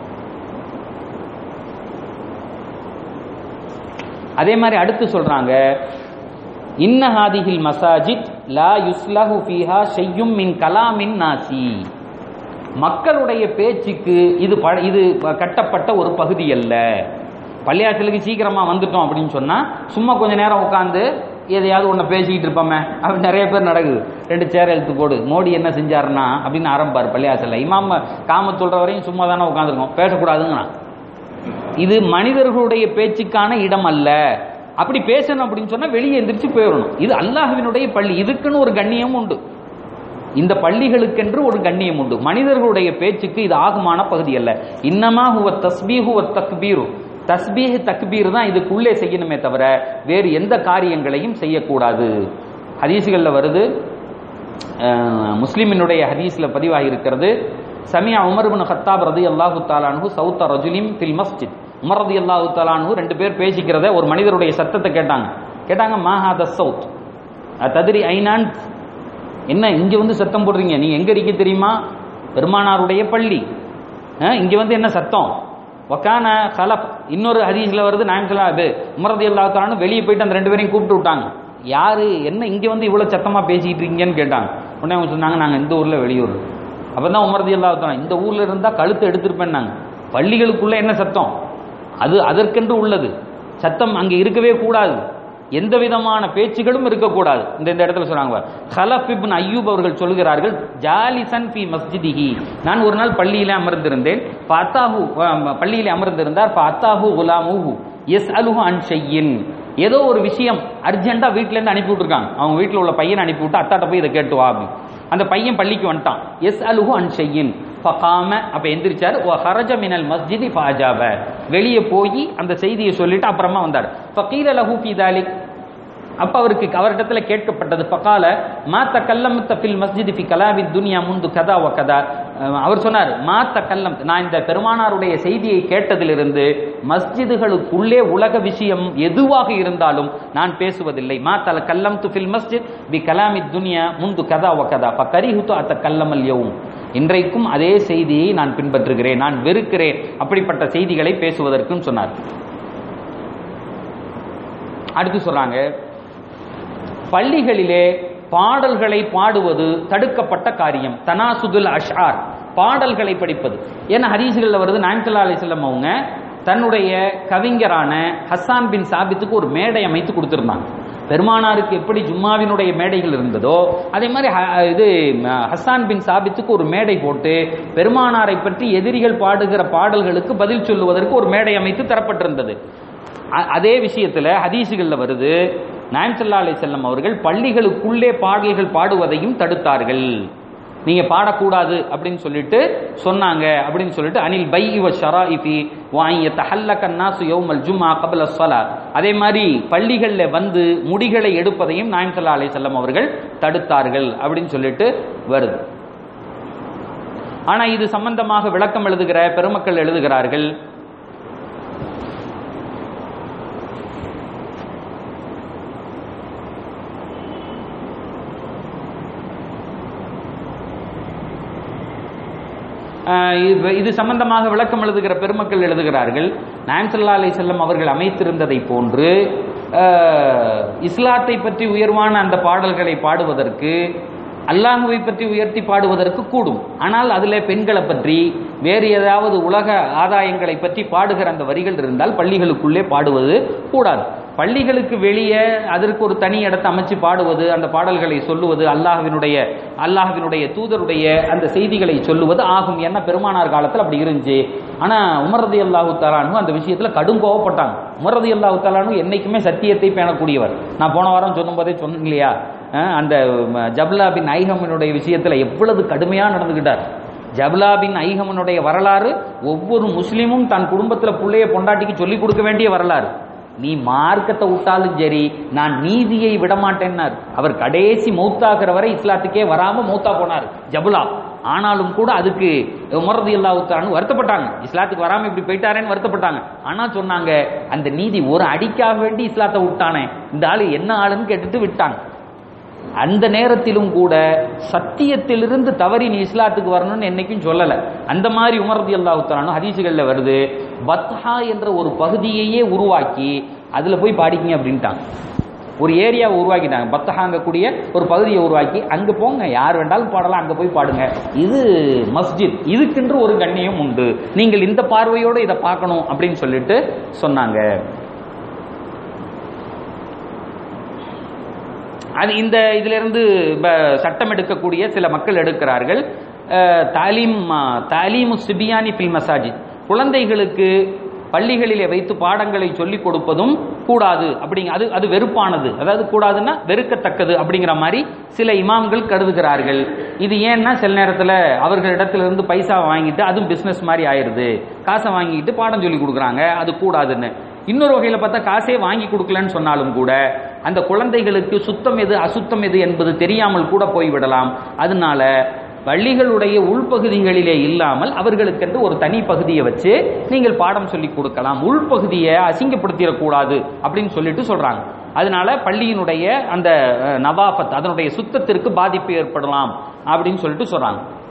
அதே மாதிரி அடுத்து சொல்றாங்க இன்ன ஹாதிஹில் மசாஜித் லா யுஸ்லஹு ஃபீஹா ஷையும் மின் கலாமின் நாசி மக்களுடைய பேச்சுக்கு இது ப- இது கட்டப்பட்ட ஒரு பகுதி அல்ல பள்ளியாசலுக்கு சீக்கிரமா வந்துட்டோம் அப்படின்னு சொன்னா சும்மா கொஞ்ச நேரம் உட்காந்து எதையாவது ஒன்று பேசிக்கிட்டு இருப்போமே அப்படி நிறைய பேர் நடக்குது ரெண்டு சேர் எழுத்து போடு மோடி என்ன செஞ்சாருன்னா அப்படின்னு ஆரம்பிப்பார் பள்ளியாசல்ல இமாம காம சொல்ற வரையும் சும்மா தானே உட்காந்துருக்கோம் பேசக்கூடாதுங்கண்ணா இது மனிதர்களுடைய பேச்சுக்கான இடம் அல்ல அப்படி பேசணும் அப்படின்னு சொன்னா வெளியே எந்திரிச்சு போயிடணும் இது அல்லாஹ்வினுடைய பள்ளி இதுக்குன்னு ஒரு கண்ணியம் உண்டு இந்த பள்ளிகளுக்கென்று ஒரு கண்ணியம் உண்டு மனிதர்களுடைய பேச்சுக்கு இது ஆகுமான பகுதி அல்ல இன்னமா ஹுவ தஸ்பீஹு வ தக்பீரு தஸ்பீஹ் தக்பீர் தான் இதுக்குள்ளே செய்யணுமே தவிர வேறு எந்த காரியங்களையும் செய்யக்கூடாது ஹதீசுகளில் வருது அஹ், முஸ்லிமினுடைய ஹதீஸ்ல பதிவாகி இருக்கிறது சமியா உமர் பின் ஹத்தாப் ரதி அல்லாஹு தாலானு சவுத்த ரஜுலிம் ஃபில் மஸ்ஜித் உமர் ரதி அல்லாஹு தாலானு ரெண்டு பேர் பேசிக்கிறத ஒரு மனிதருடைய சத்தத்தை கேட்டாங்க கேட்டாங்க மாஹாத சவுத் ததிரி ஐனான் என்ன இங்க வந்து சத்தம் போடுறீங்க நீங்க எங்க இருக்க தெரியுமா பெருமானாருடைய பள்ளி அஹ், இங்க வந்து என்ன சத்தம் ஒக்கான கலப் இன்னொரு ஹதீஸ்ல வருது நாயம்சலா இது உமரதி அல்லாத்தானு வெளியே போயிட்டு அந்த ரெண்டு பேரையும் கூப்பிட்டு விட்டாங்க யாரு என்ன இங்க வந்து இவ்வளவு சத்தமா பேசிட்டு இருக்கீங்கன்னு கேட்டாங்க உடனே அவங்க சொன்னாங்க நாங்க இந்த ஊர்ல வெளியூர் அப்பதான் உமரதி அல்லாத்தான இந்த ஊர்ல இருந்தா கழுத்து எடுத்திருப்பேன் நாங்க பள்ளிகளுக்குள்ள என்ன சத்தம் அது அதற்கென்று உள்ளது சத்தம் அங்கே இருக்கவே கூடாது எந்த விதமான பேச்சுகளும் இருக்கக்கூடாது இந்த இந்த இடத்துல சொல்றாங்க பாரு. ஹலஃப் இப்னு அய்யூப் அவர்கள் சொல்கிறார்கள் ஜாலிசன் ஃபி மஸ்ஜிதிஹி நான் ஒரு நாள் பள்ளியிலே அமர்ந்திருந்தேன் ஃபஅத்தாஹு அஹ், பள்ளியிலே அமர்ந்திருந்தார் ஃபஅத்தாஹு குலாமுஹு எஸ் அலுஹு அன் ஷையின் ஏதோ ஒரு விஷயம் அர்ஜென்ட்டா வீட்ல இருந்து அனுப்பி விட்டுருக்காங்க அவங்க வீட்டில் உள்ள பையனை அனுப்பி விட்டு அத்தாட்ட போய் இதை கேட்டு வா அப்படின்னு அந்த பையன் பள்ளிக்கு வந்துட்டான் எஸ் அலுஹு அன் ஷையின் ஃபகாம அப்ப எந்திரிச்சார் வ ஹரஜ மினல் மஸ்ஜிதி ஃபாஜாப வெளியே போய் அந்த செய்தியை சொல்லிட்டு அப்புறமா வந்தார் ஃபகீல லஹு ஃபீ தாலிக் அப்ப அவருக்கு அவரிடத்துல கேட்கப்பட்டது பக்கால மா தக்கல்லம் ஃபில் மஸ்ஜித் ஃபி கலாபி துனியா முந்து கதா வ கதா அஹ் அவர் சொன்னார் மா தக்கல்லம் நான் இந்த பெருமானாருடைய செய்தியை கேட்டதிலிருந்து மஸ்ஜிதுகளுக்குள்ளே உலக விஷயம் எதுவாக இருந்தாலும் நான் பேசுவதில்லை மா தல கல்லம் து ஃபில் மஸ்ஜித் பி கலாமி துனியா முந்து கதா வ கதா ஃப கரிஹுத்து அத்த கல்லமல் யவும் இன்றைக்கும் அதே செய்தியை நான் பின்பற்றுகிறேன் நான் வெறுக்கிறேன் அப்படிப்பட்ட செய்திகளை பேசுவதற்கும் சொன்னார் அடுத்து சொல்றாங்க பள்ளிகளிலே பாடல்களை பாடுவது தடுக்கப்பட்ட காரியம் தனாசுதுல் அஷ்ஆர் பாடல்களை படிப்பது ஏன்னா ஹதீஸ்களில் வருது நாயன்சல்லா அலிஸ்லம் அவங்க தன்னுடைய கவிஞரான ஹஸ்ஸான் பின் சாபித்துக்கு ஒரு மேடை அமைத்து கொடுத்திருந்தாங்க பெருமானாருக்கு எப்படி ஜும்மாவினுடைய மேடைகள் இருந்ததோ அதே மாதிரி ஹ- இது ம, ஹஸ்ஸான் பின் சாபித்துக்கு ஒரு மேடை போட்டு பெருமானாரை பற்றி எதிரிகள் பாடுகிற பாடல்களுக்கு பதில் சொல்லுவதற்கு ஒரு மேடை அமைத்து தரப்பட்டிருந்தது அ- அதே விஷயத்துல ஹதீசுகள்ல வருது நாயம் ஸல்லல்லாஹு அலைஹி செல்லம் அவர்கள் பள்ளிகளுக்குள்ளே பாடல்கள் பாடுவதையும் தடுத்தார்கள் நீங்க பாடக்கூடாது அப்படின்னு சொல்லிட்டு சொன்னாங்க அப்படின்னு சொல்லிட்டு அனில் பை வ ஷராஇஃபி வாங்க தஹல்லக நாசு யௌமல் ஜும்ஆ கபல ஸலா அதே மாதிரி பள்ளிகள்ல வந்து முடிகளை எடுப்பதையும் நாயம் ஸல்லல்லாஹு அலைஹி செல்லம் அவர்கள் தடுத்தார்கள் அப்படின்னு சொல்லிட்டு வருது ஆனா இது சம்பந்தமாக விளக்கம் எழுதுகிற பெருமக்கள் எழுதுகிறார்கள் ஆஹ் இது- இது சம்பந்தமாக விளக்கம் எழுதுகிற பெருமக்கள் எழுதுகிறார்கள் நாயம் ஸல்லல்லாஹு அலைஹி செல்லம் அவர்கள் அமைத்திருந்ததை போன்று ஆஹ், இஸ்லாத்தை பற்றி உயர்வான அந்த பாடல்களை பாடுவதற்கு அல்லாஹுவை பற்றி உயர்த்தி பாடுவதற்கு கூடும் ஆனால் அதில் பெண்களை பற்றி வேறு ஏதாவது உலக ஆதாயங்களை பற்றி பாடுகிற அந்த வரிகள் இருந்தால் பள்ளிகளுக்குள்ளே பாடுவது கூடாது பள்ளிகளுக்கு வெளியே அதற்கு ஒரு தனி இடத்தை அமைச்சு பாடுவது அந்த பாடல்களை சொல்லுவது அல்லாஹ்வினுடைய அல்லாஹ்வினுடைய தூதருடைய அந்த செய்திகளை சொல்லுவது ஆகும் என்ன பெருமானார் காலத்தில் அப்படி இருந்துச்சு ஆனா உமரதி அல்லாஹு தாலானு அந்த விஷயத்துல கடும் கோவப்பட்டாங்க உமரதி அல்லாஹு தாலானு என்னைக்குமே சத்தியத்தை பேணக்கூடியவர் நான் போன வாரம் சொல்லும்போதே சொன்னேன் இல்லையா அஹ் அந்த ம, ஜப்லா பின் ஐஹமனுடைய விஷயத்துல எவ்வளவு கடுமையா நடந்துகிட்டார் ஜப்லா பின் ஐஹமனுடைய வரலாறு ஒவ்வொரு முஸ்லீமும் தன் குடும்பத்துல புள்ளைய பொண்டாட்டிக்கு சொல்லிக் கொடுக்க வேண்டிய வரலாறு நீ மார்க்கத்தை விட்டாலும் சரி நான் நீதியை விடமாட்டேன்னார் அவர் கடைசி மௌத்தாகிற வரை இஸ்லாத்துக்கே வராம மௌத்தா போனார் ஜபுலா ஆனாலும் கூட அதுக்கு உமரது இல்லாவுத்தான்னு வருத்தப்பட்டாங்க இஸ்லாத்துக்கு வராம இப்படி போயிட்டாரேன்னு வருத்தப்பட்டாங்க ஆனா சொன்னாங்க அந்த நீதி ஒரு அடிக்காக வேண்டி இஸ்லாத்தை விட்டானே இந்த ஆளு என்ன ஆளுன்னு கேட்டுட்டு விட்டாங்க அந்த நேரத்திலும் கூட சத்தியத்திலிருந்து தவறி நீ இஸ்லாத்துக்கு வரணும்னு என்னைக்கும் சொல்லல அந்த மாதிரி உமரதி அல்லாஹுத்தாலும் ஹதீசுகள்ல வருது பத்ஹா என்ற ஒரு பகுதியையே உருவாக்கி அதுல போய் பாடிக்கிங்க அப்படின்ட்டாங்க ஒரு ஏரியாவை உருவாக்கிட்டாங்க பத்தஹாங்கக்கூடிய ஒரு பகுதியை உருவாக்கி அங்க போங்க யார் வேண்டாலும் பாடலாம் அங்க போய் பாடுங்க இது மஸ்ஜித் இதுக்கென்று ஒரு கண்ணியம் உண்டு நீங்கள் இந்த பார்வையோட இதை பார்க்கணும் அப்படின்னு சொல்லிட்டு சொன்னாங்க அது இந்த இதிலிருந்து ப- சட்டம் எடுக்கக்கூடிய சில மக்கள் எடுக்கிறார்கள் அஹ், தாலீம் தாலீமு சிபியானி ஃபில் மசாஜித் குழந்தைகளுக்கு பள்ளிகளிலே வைத்து பாடங்களை சொல்லிக் கொடுப்பதும் கூடாது அப்படிங்க அது அது வெறுப்பானது அதாவது கூடாதுன்னா வெறுக்கத்தக்கது அப்படிங்கிற மாதிரி சில இமாம்கள் கருதுகிறார்கள் இது ஏன்னா சில நேரத்தில் அவர்களிடத்திலிருந்து பைசா வாங்கிட்டு அதுவும் பிஸ்னஸ் மாதிரி ஆயிருது காசை வாங்கிட்டு பாடம் சொல்லி கொடுக்குறாங்க அது கூடாதுன்னு இன்னொரு வகையில பார்த்தா காசே வாங்கி கொடுக்கலன்னு சொன்னாலும் கூட அந்த குழந்தைகளுக்கு சுத்தம் எது அசுத்தம் எது என்பது தெரியாமல் கூட போய்விடலாம் அதனால பள்ளிகளுடைய உள்பகுதிகளிலே இல்லாமல் அவர்களுக்கென்று ஒரு தனி பகுதியை வச்சு நீங்கள் பாடம் சொல்லி கொடுக்கலாம் உள்பகுதியை அசிங்கப்படுத்திடக்கூடாது அப்படின்னு சொல்லிட்டு சொல்றாங்க அதனால பள்ளியினுடைய அந்த அஹ், நவாஃபத் அதனுடைய சுத்தத்திற்கு பாதிப்பு ஏற்படலாம் அப்படின்னு சொல்லிட்டு சொல்றாங்க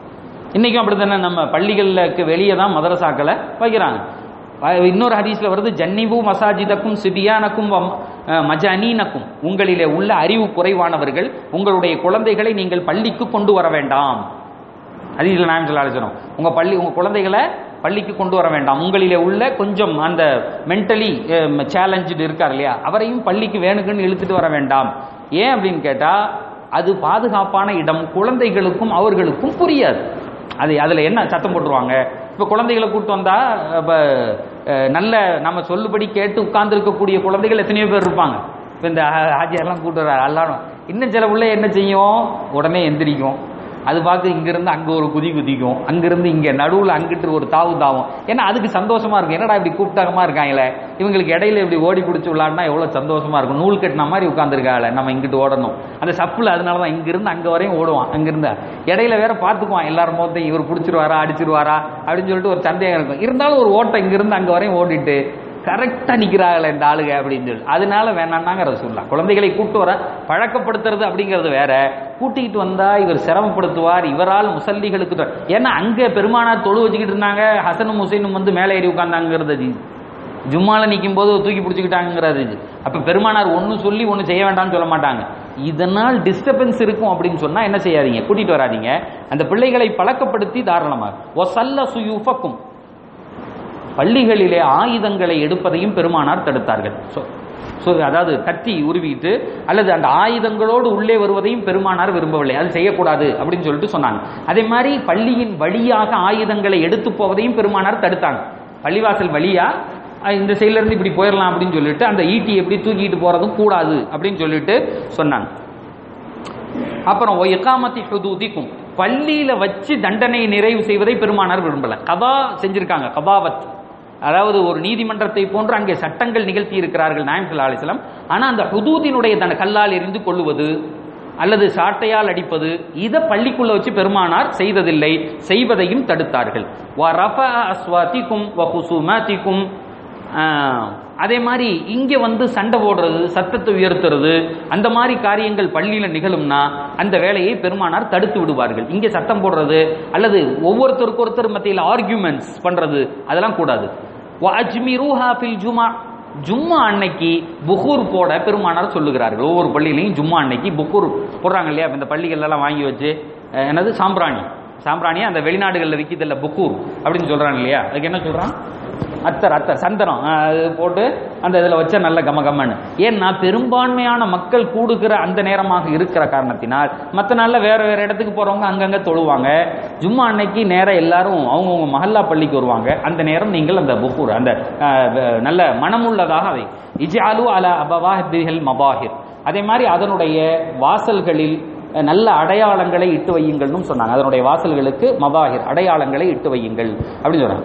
இன்னைக்கும் அப்படித்தானே நம்ம பள்ளிகளுக்கு வெளியே தான் மதரசாக்களை வைக்கிறாங்க வ- இன்னொரு ஹதீஸ்ல வருது ஜன்னிபு மசாஜிதக்கும் சிபியானக்கும் வம்- அஹ் மஜனீனக்கும் உங்களிலே உள்ள அறிவு குறைவானவர்கள் உங்களுடைய குழந்தைகளை நீங்கள் பள்ளிக்கு கொண்டு வர வேண்டாம் ஹதீஸ்ல நாயம் சொல்ல அழைச்சிடும் உங்க பள்ளி உங்க குழந்தைகளை பள்ளிக்கு கொண்டு வர வேண்டாம் உங்களிலே உள்ள கொஞ்சம் அந்த மென்டலி சேலஞ்சு இருக்கார் இல்லையா அவரையும் பள்ளிக்கு வேணுக்குன்னு இழுத்துட்டு வர வேண்டாம் ஏன் அப்படின்னு கேட்டா அது பாதுகாப்பான இடம் குழந்தைகளுக்கும் அவர்களுக்கும் புரியாது அது அதில் என்ன சத்தம் போட்டுருவாங்க இப்போ குழந்தைகளை கூட்டு வந்தா இப்போ நல்ல நம்ம சொல்லுபடி கேட்டு உட்கார்ந்துருக்கக்கூடிய குழந்தைகள் எத்தனையோ பேர் இருப்பாங்க இப்போ இந்த ஹா- ஹாஜியாரெல்லாம் கூட்டு வர எல்லாரும் இன்னும் சில உள்ள என்ன செய்யும் உடனே எந்திரிக்கும் அது பார்த்து இங்கிருந்து அங்கே ஒரு குதி குதிக்கும் அங்கிருந்து இங்கே நடுவில் அங்கிட்டு ஒரு தாவு தாவும் ஏன்னா அதுக்கு சந்தோஷமா இருக்கும் என்னடா இப்படி கூப்பிட்டாகமா இருக்காங்களே இவங்களுக்கு இடையில இப்படி ஓடி பிடிச்சி விளாட்னா எவ்வளோ சந்தோஷமா இருக்கும் நூல் கட்டின மாதிரி உட்காந்துருக்காங்களே நம்ம இங்கிட்டு ஓடணும் அந்த சப்பில் அதனால தான் இங்கிருந்து அங்கே வரையும் ஓடுவான் அங்கிருந்து இடையில வேற பார்த்துக்குவான் எல்லாரும் மொத்தம் இவர் பிடிச்சிருவாரா அடிச்சிருவாரா அப்படின்னு சொல்லிட்டு ஒரு சந்தேகம் இருக்கும் இருந்தாலும் ஒரு ஓட்டம் இங்கிருந்து அங்கே வரையும் ஓடிட்டு கரெக்டாக நிற்கிறாங்களே இந்த ஆளுங்க அப்படின்னு சொல்லி அதனால வேணான்னாங்க ரசூல்லா குழந்தைகளை கூட்டு வர பழக்கப்படுத்துறது அப்படிங்கிறது வேற கூட்டிகிட்டு வந்தா இவர் சிரமப்படுத்துவார் இவரால் முசல்லிகளுக்கு தொ- ஏன்னா அங்கே பெருமானார் தொழு வச்சுக்கிட்டு இருந்தாங்க ஹசனும் ஹுசைனும் வந்து மேலே ஏறி உட்காந்தாங்கிறது அது. ஜும்மால நிற்கும் போது தூக்கி பிடிச்சிக்கிட்டாங்கிறது இது அப்ப பெருமானார் ஒன்று சொல்லி ஒன்று செய்ய வேண்டாம்னு சொல்ல மாட்டாங்க இதனால் டிஸ்டர்பன்ஸ் இருக்கும் அப்படின்னு சொன்னா என்ன செய்யாதீங்க கூட்டிட்டு வராதீங்க அந்த பிள்ளைகளை பழக்கப்படுத்தி தாராளமாக ஒசல்ல சுயூஃபக்கும் பள்ளிகளிலே ஆயுதங்களை எடுப்பதையும் பெருமானார் தடுத்தார்கள் So- so, அதாவது கத்தி உருவிட்டு அல்லது அந்த ஆயுதங்களோடு உள்ளே வருவதையும் பெருமானார் விரும்பவில்லை அது செய்யக்கூடாது அப்படின்னு சொல்லிட்டு சொன்னாங்க அதே மாதிரி பள்ளியின் வழியாக ஆயுதங்களை எடுத்து போவதையும் பெருமானார் தடுத்தாங்க பள்ளிவாசல் வழியா அஹ், இந்த சைடுல இருந்து இப்படி போயிடலாம் அப்படின்னு சொல்லிட்டு அந்த ஈட்டி எப்படி தூக்கிட்டு போறதும் கூடாது அப்படின்னு சொல்லிட்டு சொன்னாங்க அப்புறம் ஒ இகாமத்தி ஹுதூதிக்கும் பள்ளியில வச்சு தண்டனை நிறைவு செய்வதை பெருமானார் விரும்பல கதா செஞ்சிருக்காங்க கதாவத் அதாவது ஒரு நீதிமன்றத்தை போன்று அங்கே சட்டங்கள் நிகழ்த்தி இருக்கிறார்கள் நாயம் சல்லா அலிஸ்லாம் ஆனா அந்த ஹுதூதினுடைய தன கல்லால் எரிந்து கொள்ளுவது அல்லது சாட்டையால் அடிப்பது இதை பள்ளிக்குள்ள வச்சு பெருமானார் செய்ததில்லை செய்வதையும் தடுத்தார்கள் வ ரஃபஅ அஸ்வாதிக்கும் வ ஹுசுமாதிக்கும் ஆஹ், அதே மாதிரி இங்க வந்து சண்டை போடுறது சத்தத்தை உயர்த்துறது அந்த மாதிரி காரியங்கள் பள்ளியில நிகழும்னா அந்த வேலையை பெருமானார் தடுத்து விடுவார்கள் இங்க சத்தம் போடுறது அல்லது ஒவ்வொருத்தருக்கு ஒருத்தர் மத்தியில் ஆர்கியூமெண்ட்ஸ் பண்றது அதெல்லாம் கூடாது வஅஜ்மிருஹா ஃபில் ஜுமா ஜும்மா அன்னைக்கு புகூர் போட பெருமானார் சொல்லுகிறார்கள் ஒவ்வொரு பள்ளியிலையும் ஜும்மா அன்னைக்கு புகூர் போடுறாங்க இல்லையா இந்த பள்ளிகள் எல்லாம் வாங்கி வச்சு அஹ், என்னது சாம்பிராணி சாம்பிராணி அந்த வெளிநாடுகளில் விற்கிதில்ல புக்கூர் அப்படின்னு சொல்றாங்க இல்லையா அதுக்கு என்ன சொல்றான் அத்தர் அத்தர் சந்தனம் அஹ், அது போட்டு அந்த இதில் வச்சா நல்ல கம கம்மன்னு ஏன்னா பெரும்பான்மையான மக்கள் கூடுகிற அந்த நேரமாக இருக்கிற காரணத்தினால் மற்ற நாளில் வேற வேற இடத்துக்கு போறவங்க அங்கங்க தொழுவாங்க ஜும்மா அன்னைக்கு நேரம் எல்லாரும் அவங்கவுங்க மஹல்லா பள்ளிக்கு வருவாங்க அந்த நேரம் நீங்கள் அந்த புக்கூர் அந்த அஹ், வ- நல்ல மனமுள்ளதாக அதை இஜாலு அல அபவாஹில் மபாஹிர் அதே மாதிரி அதனுடைய வாசல்களில் அஹ், நல்ல அடையாளங்களை இட்டு வையுங்கள்னு சொன்னாங்க அதனுடைய வாசல்களுக்கு மபாஹிர் அடையாளங்களை இட்டு வையுங்கள் அப்படின்னு சொன்னாங்க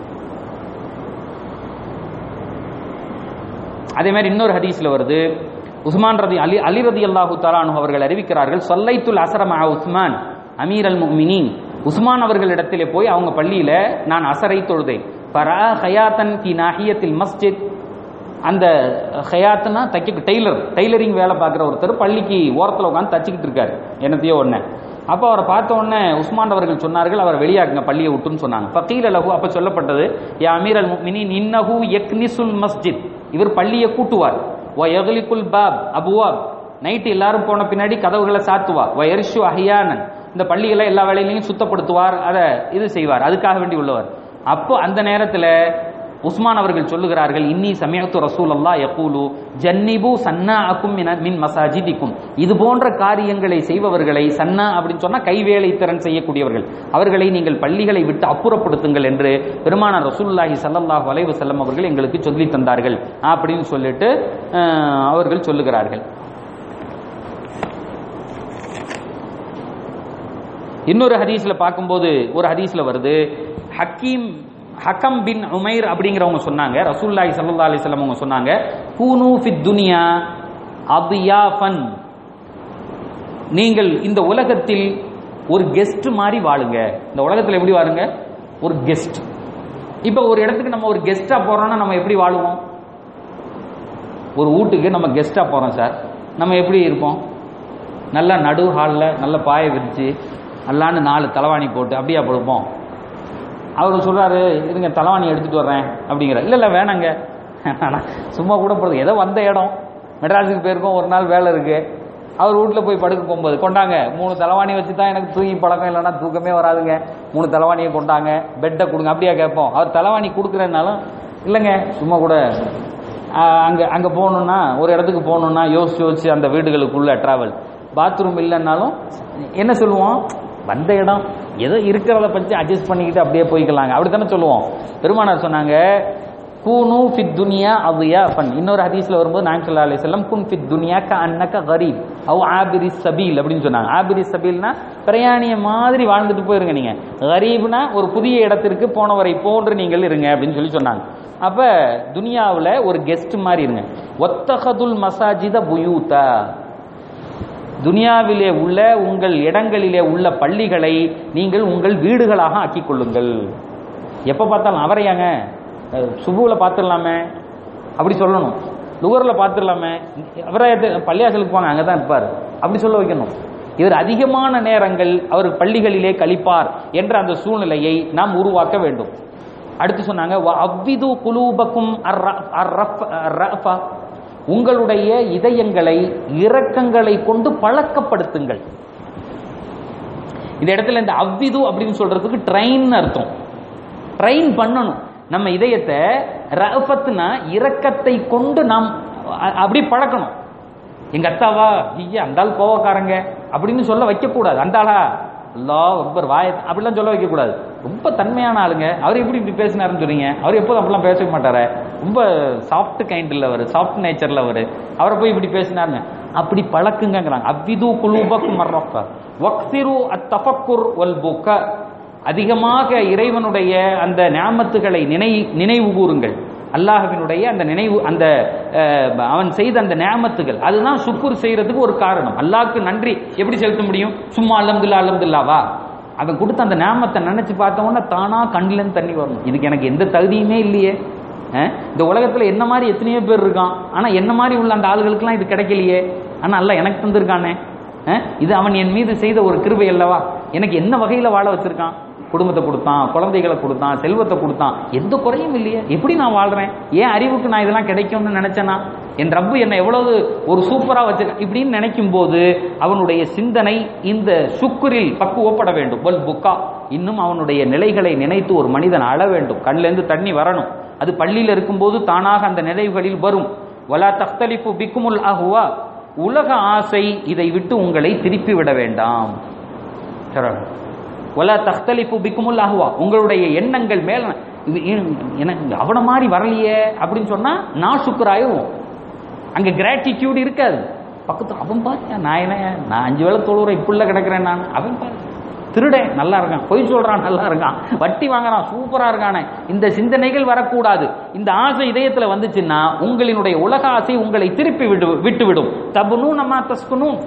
அதே மாதிரி இன்னொரு ஹதீஸ்ல வருது உஸ்மான் ரதி அலி அலி ரதி அல்லாஹு தலானு அவர்கள் அறிவிக்கிறார்கள் சொல்லைத்துல் அசரமா உஸ்மான் அமீர் அல் முமினின் உஸ்மான் அவர்களிடத்திலே போய் அவங்க பள்ளியில நான் அசரை தொழுதேன் பரா ஹயாத்தன் கி நாஹியத்தில் மஸ்ஜித் அந்த ஹயாத்துனா தைக்க டெய்லர் டெய்லரிங் வேலை பார்க்குற ஒருத்தர் பள்ளிக்கு ஓரத்தில் உட்காந்து தச்சுக்கிட்டு இருக்காரு என்னத்தையோ ஒன்று அப்போ அவரை பார்த்த உடனே உஸ்மான் அவர்கள் சொன்னார்கள் அவர் வெளியாக்குங்க பள்ளியை விட்டுன்னு சொன்னாங்க ஃபக்கீல் லஹு அப்போ சொல்லப்பட்டது யா அமீர் அல் முஃமினீன் இன்னஹு யக்னிசுல் மஸ்ஜித் இவர் பள்ளியை கூட்டுவார் வ யக்லிகுல் பாப் அபுவாப் நைட்டு எல்லாரும் போன பின்னாடி கதவுகளை சாத்துவார் வ எர்ஷு அஹியானன் இந்த பள்ளிகளை எல்லா வேலையிலையும் சுத்தப்படுத்துவார் அதை இது செய்வார் அதுக்காக வேண்டி உள்ளவர் அப்போ அந்த நேரத்தில் உஸ்மான் அவர்கள் சொல்லுகிறார்கள் இன்னி சமயத்து ரசூல் அல்லா யகூலு ஜன்னிபு சன்னா அக்கும் மின் மசாஜிதிக்கும் இது போன்ற காரியங்களை செய்பவர்களை சன்னா அப்படின்னு சொன்னா கைவேலை திறன் செய்யக்கூடியவர்கள் அவர்களை நீங்கள் பள்ளிகளை விட்டு அப்புறப்படுத்துங்கள் என்று பெருமானார் ரசூலுல்லாஹி ஸல்லல்லாஹு அலைஹி வஸல்லம் அவர்கள் எங்களுக்கு சொல்லி தந்தார்கள் அப்படின்னு சொல்லிட்டு அஹ், அவர்கள் சொல்லுகிறார்கள் இன்னொரு ஹதீஸ்ல பார்க்கும்போது ஒரு ஹதீஸ்ல வருது ஹக்கீம் ஹக்கம் பின் உமைர் அப்படிங்கிறவங்க சொன்னாங்க ரசூல்லாஹி ஸல்லல்லாஹு அலைஹி வஸல்லம் அவங்க சொன்னாங்க கூனு ஃபித் துனியா அபியாஃபன் நீங்கள் இந்த உலகத்தில் ஒரு கெஸ்ட் மாதிரி வாழுங்க இந்த உலகத்தில் எப்படி வாழுங்க ஒரு கெஸ்ட் இப்போ ஒரு இடத்துக்கு நம்ம ஒரு கெஸ்டா போறோம்னா நம்ம எப்படி வாழுவோம் ஒரு வீட்டுக்கு நம்ம கெஸ்டா போறோம் சார் நம்ம எப்படி இருப்போம் நல்லா நடு ஹாலில் நல்ல பாயை விரிச்சு அல்லான்னு நாலு தலைவாணி போட்டு அப்படியா படுப்போம் அவர் சொல்றாரு இருங்க தலைவாணி எடுத்துட்டு வர்றேன் அப்படிங்கிற இல்லை இல்லை வேணாங்க ஆனா, சும்மா கூட போடுறது ஏதோ வந்த இடம் மெட்ராஸுக்கு போயிருக்கோம் ஒரு நாள் வேலை இருக்கு அவர் வீட்டில் போய் படுக்க போகும்போது கொண்டாங்க மூணு தலைவாணி வச்சு தான் எனக்கு தூங்கி பழக்கம் இல்லைன்னா தூக்கமே வராதுங்க மூணு தலைவாணியை கொண்டாங்க பெட்டை கொடுங்க அப்படியா கேட்போம் அவர் தலைவாணி கொடுக்குறேன்னாலும் இல்லைங்க சும்மா கூட அங்கே அங்கே போகணுன்னா ஒரு இடத்துக்கு போகணுன்னா யோசிச்சு யோசிச்சு அந்த வீடுகளுக்குள்ள ட்ராவல் பாத்ரூம் இல்லைன்னாலும் என்ன சொல்லுவோம் வந்த இடம் ஏதோ இருக்கிறத பற்றி அட்ஜஸ்ட் பண்ணிக்கிட்டு அப்படியே போய்க்கலாங்க அப்படி தானே சொல்லுவோம் பெருமானார் சொன்னாங்க கூனு ஃபித் துனியா அவ்யா ஃபன் இன்னொரு ஹதீஸ்ல வரும்போது நாயம் ஸல்லல்லாஹு அலைஹி வஸல்லம் குன் ஃபித் துனியா க அன்னக கரீப் அவ் ஆபிரி சபீல் அப்படின்னு சொன்னாங்க ஆபிரி சபீல்னா பிரயாணிய மாதிரி வாழ்ந்துட்டு போயிருங்க நீங்க கரீப்னா ஒரு புதிய இடத்திற்கு போனவரை போன்று நீங்கள் இருங்க அப்படின்னு சொல்லி சொன்னாங்க அப்ப துனியாவுல ஒரு கெஸ்ட் மாதிரி இருங்க ஒத்தகதுல் மசாஜித புயூதா துனியாவிலே உள்ள உங்கள் இடங்களிலே உள்ள பள்ளிகளை நீங்கள் உங்கள் வீடுகளாக ஆக்கிக் கொள்ளுங்கள் எப்போ பார்த்தாலும் அவரையாங்க சுபுவில் பார்த்துடலாமே அப்படி சொல்லணும் லுகரில் பார்த்துடலாமே அவரை பள்ளியாசலுக்கு போங்க அங்கே தான் இருப்பார் அப்படி சொல்ல வைக்கணும் இவர் அதிகமான நேரங்கள் அவர் பள்ளிகளிலே கழிப்பார் என்ற அந்த சூழ்நிலையை நாம் உருவாக்க வேண்டும் அடுத்து சொன்னாங்க அவ்விது குலூபக்கும் அர்ரஃபா உங்களுடைய இதயங்களை இரக்கங்களை கொண்டு பழக்கப்படுத்துங்கள் இந்த இடத்துல இந்த அவ்விது அப்படின்னு சொல்றதுக்கு ட்ரெயின் அர்த்தம் ட்ரெயின் பண்ணணும் நம்ம இதயத்தை ரஃபத்துனா இரக்கத்தை கொண்டு நாம் அ- அப்படி பழக்கணும் எங்க அத்தாவா ஐயா அந்த ஆள் கோவக்காரங்க அப்படின்னு சொல்ல வைக்கக்கூடாது அந்த ஆளா அல்லா ரொம்ப வாய அப்படிலாம் சொல்ல வைக்கக்கூடாது ரொம்ப தன்மையான ஆளுங்க அவர் எப்படி இப்படி பேசினாருன்னு சொல்றீங்க அவர் எப்போதும் அப்படிலாம் பேசவே மாட்டாரு ரொம்ப சாஃப்ட் கைண்டில் அவர் சாஃப்ட் நேச்சரில் அவர் அவரை போய் இப்படி பேசினாருங்க அப்படி பழக்குங்கிறாங்க அவ்விது குலூபக் மர்ரஃபா வக்சிரு அத்தஃபக்குர் வல் புக்க அதிகமாக இறைவனுடைய அந்த ஞாமத்துகளை நினை நினைவு கூறுங்கள் அல்லாஹ்வினுடைய அந்த நினைவு அந்த அஹ், அவன் செய்த அந்த நியாமத்துகள் அதுதான் சுக்குர் செய்யறதுக்கு ஒரு காரணம் அல்லாஹ்க்கு நன்றி எப்படி செலுத்த முடியும் சும்மா அலமதுல்லா அலமதுல்லாவா அவன் கொடுத்த அந்த நியாமத்தை நினைச்சு பார்த்த உடனே தானா கண்ணிலேருந்து தண்ணி வரணும் இதுக்கு எனக்கு எந்த தகுதியுமே இல்லையே அஹ், இந்த உலகத்துல என்ன மாதிரி எத்தனையோ பேர் இருக்கான் ஆனா என்ன மாதிரி உள்ள அந்த ஆளுகளுக்கெல்லாம் இது கிடைக்கலையே ஆனா அல்லாஹ் எனக்கு தந்திருக்கானே அஹ், இது அவன் என் மீது செய்த ஒரு கிருபை அல்லவா எனக்கு என்ன வகையில வாழ வச்சிருக்கான் குடும்பத்தை கொடுத்தான் குழந்தைகளை கொடுத்தான் செல்வத்தை கொடுத்தான் எந்த குறையும் இல்லையே எப்படி நான் வாழ்றேன் ஏன் அறிவுக்கு நான் இதெல்லாம் கிடைக்கும்னு நினைச்சேனா என் ரப்பு என்னை எவ்வளவு ஒரு சூப்பரா வச்சிருக்கேன் இப்படின்னு நினைக்கும் போது அவனுடைய சிந்தனை இந்த சுக்குரில் பக்குவப்பட வேண்டும் வல் புக்கா இன்னும் அவனுடைய நிலைகளை நினைத்து ஒரு மனிதன் அழ வேண்டும் கண்ணிலேருந்து தண்ணி வரணும் அது பள்ளியில் இருக்கும்போது தானாக அந்த நினைவுகளில் வரும் வலா தக்தலிஃபு பிக்குமுல் அஹுவா உலக ஆசை இதை விட்டு உங்களை திருப்பி விட வேண்டாம் சரண் ஒலா தख्தலிஃபு பிக்குமுல் அஹ்வா உங்களுடைய எண்ணங்கள் மேல இது ஏன் எனக்கு அவன மாதிரி வரலையே அப்படின்னு சொன்னா நான் சுக்கராயும் அங்க கிராட்டிடியூட் இருக்காது பக்கத்து அவன் பாரு நான் என்ன நான் அஞ்சு வேளை தொழுறேன் இப்புள்ள கிடக்குறேன் நான் அவன் பாரு திருடன் நல்லா இருக்கான் பொய் சொல்றான் நல்லா இருக்கான் வட்டி வாங்குறான் சூப்பரா இருக்கானே இந்த சிந்தனைகள் வரக்கூடாது இந்த ஆசை இதயத்துல வந்துச்சுன்னா உங்களினுடைய உலக ஆசை உங்களை திருப்பி விடு விட்டுவிடும் தபுனு நம்ம தஸ்குனும்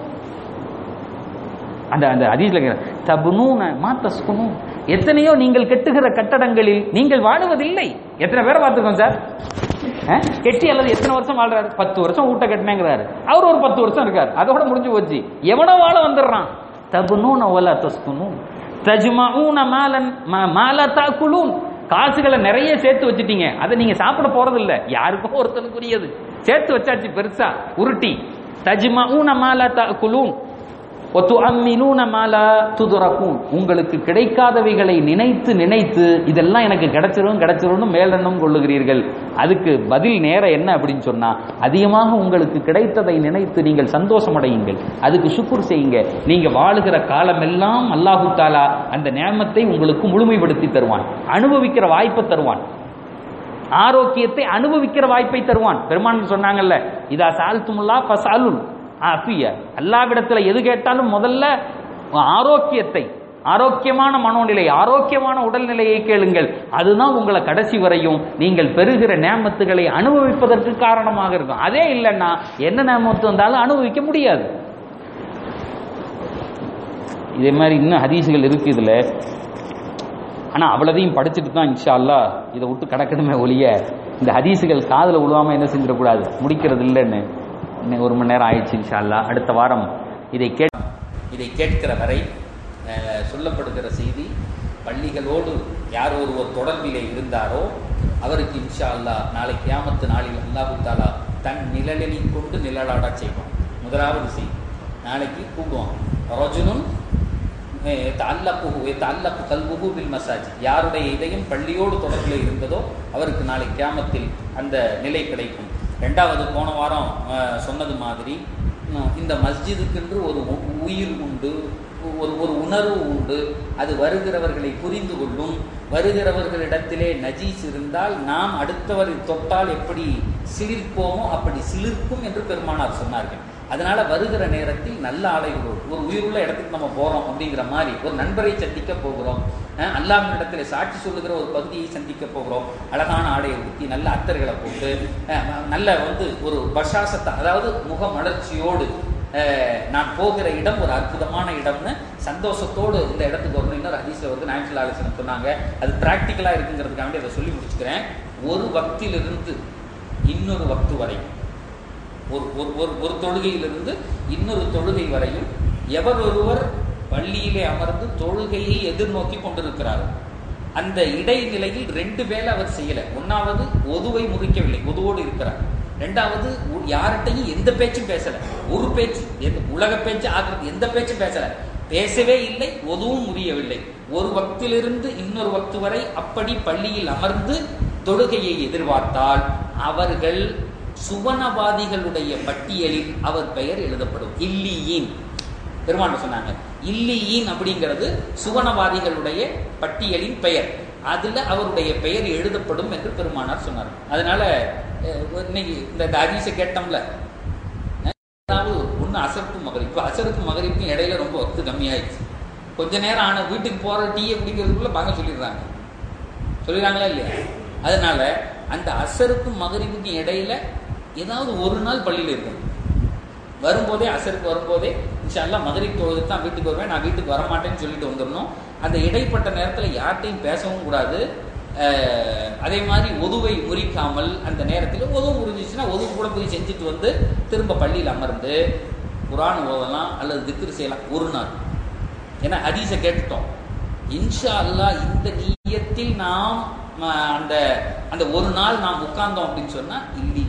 அந்த அந்த அதீஸ்ல தபுனூன மா தஸ்குனும் எத்தனையோ நீங்கள் கட்டுகிற கட்டடங்களில் நீங்கள் வாழுவதில்லை எத்தனை பேரை பார்த்துருக்கோம் சார் அஹ்? கெட்டி அல்லது எத்தனை வருஷம் வாழ்றாரு பத்து வருஷம் ஊட்ட கட்டினேங்கிறாரு அவர் ஒரு பத்து வருஷம் இருக்காரு அதோட முடிஞ்சு போச்சு எவனோ வாழ வந்துடுறான் தபுனூன ஒலா தஸ்குனும் தஜ்மஊன மாலன் ம- மாலா தாக்குலூன் காசுகளை நிறைய சேர்த்து வச்சிட்டீங்க அதை நீங்க சாப்பிட போறது இல்ல யாருக்கோ ஒருத்தனுக்குரியது சேர்த்து வச்சாச்சு பெருசா உருட்டி தஜ்மஊன மாலா தாக்குலூன் ஒத்துஅம்மினூன மாலா துதுரக்கும் உங்களுக்கு கிடைக்காதவைகளை நினைத்து நினைத்து இதெல்லாம் எனக்கு கிடைச்சிரும் கிடைச்சிரும்னு மேலெண்ணம் கொள்ளுகிறீர்கள் அதுக்கு பதில் நேரம் என்ன அப்படின்னு சொன்னா அதிகமாக உங்களுக்கு கிடைத்ததை நினைத்து நீங்கள் சந்தோஷம் அடையுங்கள் அதுக்கு சுக்குர் செய்யுங்க நீங்க வாழுகிற காலமெல்லாம் அல்லாஹு தாலா அந்த நேமத்தை உங்களுக்கு முழுமைப்படுத்தி தருவான் அனுபவிக்கிற வாய்ப்பை தருவான் ஆரோக்கியத்தை அனுபவிக்கிற வாய்ப்பை தருவான் பெருமான் சொன்னாங்கல்ல இதா சால்துமுல்லா ஃபசாலுல் ஆஃபிய அல்லாவிடத்துல எது கேட்டாலும் முதல்ல ஆரோக்கியத்தை ஆரோக்கியமான மனோநிலை ஆரோக்கியமான உடல்நிலையை கேளுங்கள் அதுதான் உங்களை கடைசி வரையும் நீங்கள் பெறுகிற நேமத்துகளை அனுபவிப்பதற்கு காரணமாக இருக்கும் அதே இல்லைன்னா என்ன நேமத்து வந்தாலும் அனுபவிக்க முடியாது இதே மாதிரி இன்னும் ஹதீசுகள் இருக்கு இதுல ஆனா அவ்வளதையும் படிச்சுட்டு தான் இன்ஷா அல்லாஹ் இதை விட்டு கிடக்கணுமே ஒழிய இந்த ஹதீசுகள் காதுல விழுவாம என்ன செஞ்சிடக்கூடாது முடிக்கிறது இல்லைன்னு இன்னும் ஒரு மணி நேரம் ஆயிடுச்சு இன்ஷா அல்லாஹ் அடுத்த வாரம் இதை கேட் இதை கேட்கிற வரை அஹ், சொல்லப்படுகிற செய்தி பள்ளிகளோடு யார் ஒருவர் தொடர்பிலே இருந்தாரோ அவருக்கு இன்ஷா அல்லாஹ் நாளை கியாமத்து நாளில் அல்லாஹு தாலா தன் நிழலினை கொண்டு நிழலாட செய்வான் முதலாவது செய்தி நாளைக்கு கூடுவான் ரஜுனுன் தல்லப்புகு தல்லப்பு கல்புகு பில் மசாஜ் யாருடைய இதயம் பள்ளியோடு தொடர்பில் இருந்ததோ அவருக்கு நாளை கியாமத்தில் அந்த நிலை கிடைக்கும் ரெண்டாவது போன வாரம் அஹ், சொன்னது மாதிரி உம், இந்த மஸ்ஜிதுக்கென்று ஒரு உ- உயிர் உண்டு ஒரு ஒரு உணர்வு உண்டு அது வருகிறவர்களை புரிந்து கொள்ளும் வருகிறவர்களிடத்திலே நஜீஸ் இருந்தால் நாம் அடுத்தவர் தொட்டால் எப்படி சிலிர்ப்போமோ அப்படி சிலிர்க்கும் என்று பெருமானார் சொன்னார்கள் அதனால வருகிற நேரத்தில் நல்ல ஆலைகளோடு ஒரு உயிருள்ள இடத்துக்கு நம்ம போறோம் அப்படிங்கிற மாதிரி ஒரு நண்பரை சந்திக்க போகிறோம் அஹ் அல்லாஹ்விடத்தில் சாட்சி சொல்லுகிற ஒரு பகுதியை சந்திக்க போகிறோம் அழகான ஆடையை உடுத்தி நல்ல அத்தர்களை போட்டு அஹ் நல்ல வந்து ஒரு பஷாசத்தை அதாவது முகமலர்ச்சியோடு அஹ் நான் போகிற இடம் ஒரு அற்புதமான இடம்னு சந்தோஷத்தோடு இந்த இடத்துக்கு வரணும் இன்னொரு ஹதீஸ்ல வந்து நாயன்சுல்லா அலிஸ்லம் சொன்னாங்க அது ப்ராக்டிக்கலாக இருக்குங்கிறதுக்காக வேண்டி அதை சொல்லி முடிச்சுக்கிறேன் ஒரு வக்திலிருந்து இன்னொரு வக்து வரை ஒரு ஒரு ஒரு ஒரு தொழுகையிலிருந்து இன்னொரு தொழுகை வரையும் எவர் ஒருவர் பள்ளியிலே அமர்ந்து தொழுகையை எதிர்நோக்கி கொண்டிருக்கிறார் அந்த இடைநிலையில் ரெண்டு வேலை அவர் செய்யல ஒன்னாவது ஒதுவை முறிக்கவில்லை ஒதுவோடு இருக்கிறார் ரெண்டாவது உ- யார்கிட்டையும் எந்த பேச்சும் பேசல ஒரு பேச்சு எந்த உலக பேச்சு ஆகிறது எந்த பேச்சும் பேசல பேசவே இல்லை ஒதுவும் முறியவில்லை ஒரு வக்திலிருந்து இன்னொரு வக்து வரை அப்படி பள்ளியில் அமர்ந்து தொழுகையை எதிர்பார்த்தால் அவர்கள் சுவனவாதிகளுடைய பட்டியலில் அவர் பெயர் எழுதப்படும் இல்லியின் பெருமான் சொன்னாங்க இல்லியின் அப்படிங்கிறது சுவனவாதிகளுடைய பட்டியலின் பெயர் அதுல அவருடைய பெயர் எழுதப்படும் என்று பெருமானார் சொன்னார் அதனால அஹ், இன்னைக்கு இந்த ஹதீஸை கேட்டோம்ல அதாவது ஒன்று அசருக்கு மகரிப் இப்போ அசருக்கு மகரிப்புக்கும் இடையில ரொம்ப ஒத்து கம்மியாயிடுச்சு கொஞ்ச நேரம் ஆன வீட்டுக்கு போற டீயை குடிக்கிறதுக்குள்ள வாங்க சொல்லிடுறாங்க சொல்லிடுறாங்களா இல்லையா அதனால அந்த அசருக்கும் மகரிப்புக்கும் இடையில ஏதாவது ஒரு நாள் பள்ளியில் இருக்கும் வரும்போதே அசருக்கு வரும்போதே இன்ஷால்லா மகரிப் தொழுது தான் வீட்டுக்கு வருவேன் நான் வீட்டுக்கு வரமாட்டேன்னு சொல்லிட்டு வந்துடணும் அந்த இடைப்பட்ட நேரத்தில் யார்ட்டையும் பேசவும் கூடாது அஹ், அதே மாதிரி ஒதுவை முறிக்காமல் அந்த நேரத்தில் ஒதுவு முறிஞ்சிச்சுன்னா ஒதுவு கூட போய் செஞ்சுட்டு வந்து திரும்ப பள்ளியில் அமர்ந்து குரான் ஓதலாம் அல்லது திக்ரு செய்யலாம் ஒரு நாள் ஏன்னா ஹதீஸை கேட்டுட்டோம் இன்ஷா அல்லாஹ் இந்த நீயத்தில் நாம் ம, அந்த அந்த ஒரு நாள் நாம் உட்கார்ந்தோம் அப்படின்னு சொன்னா இல்லி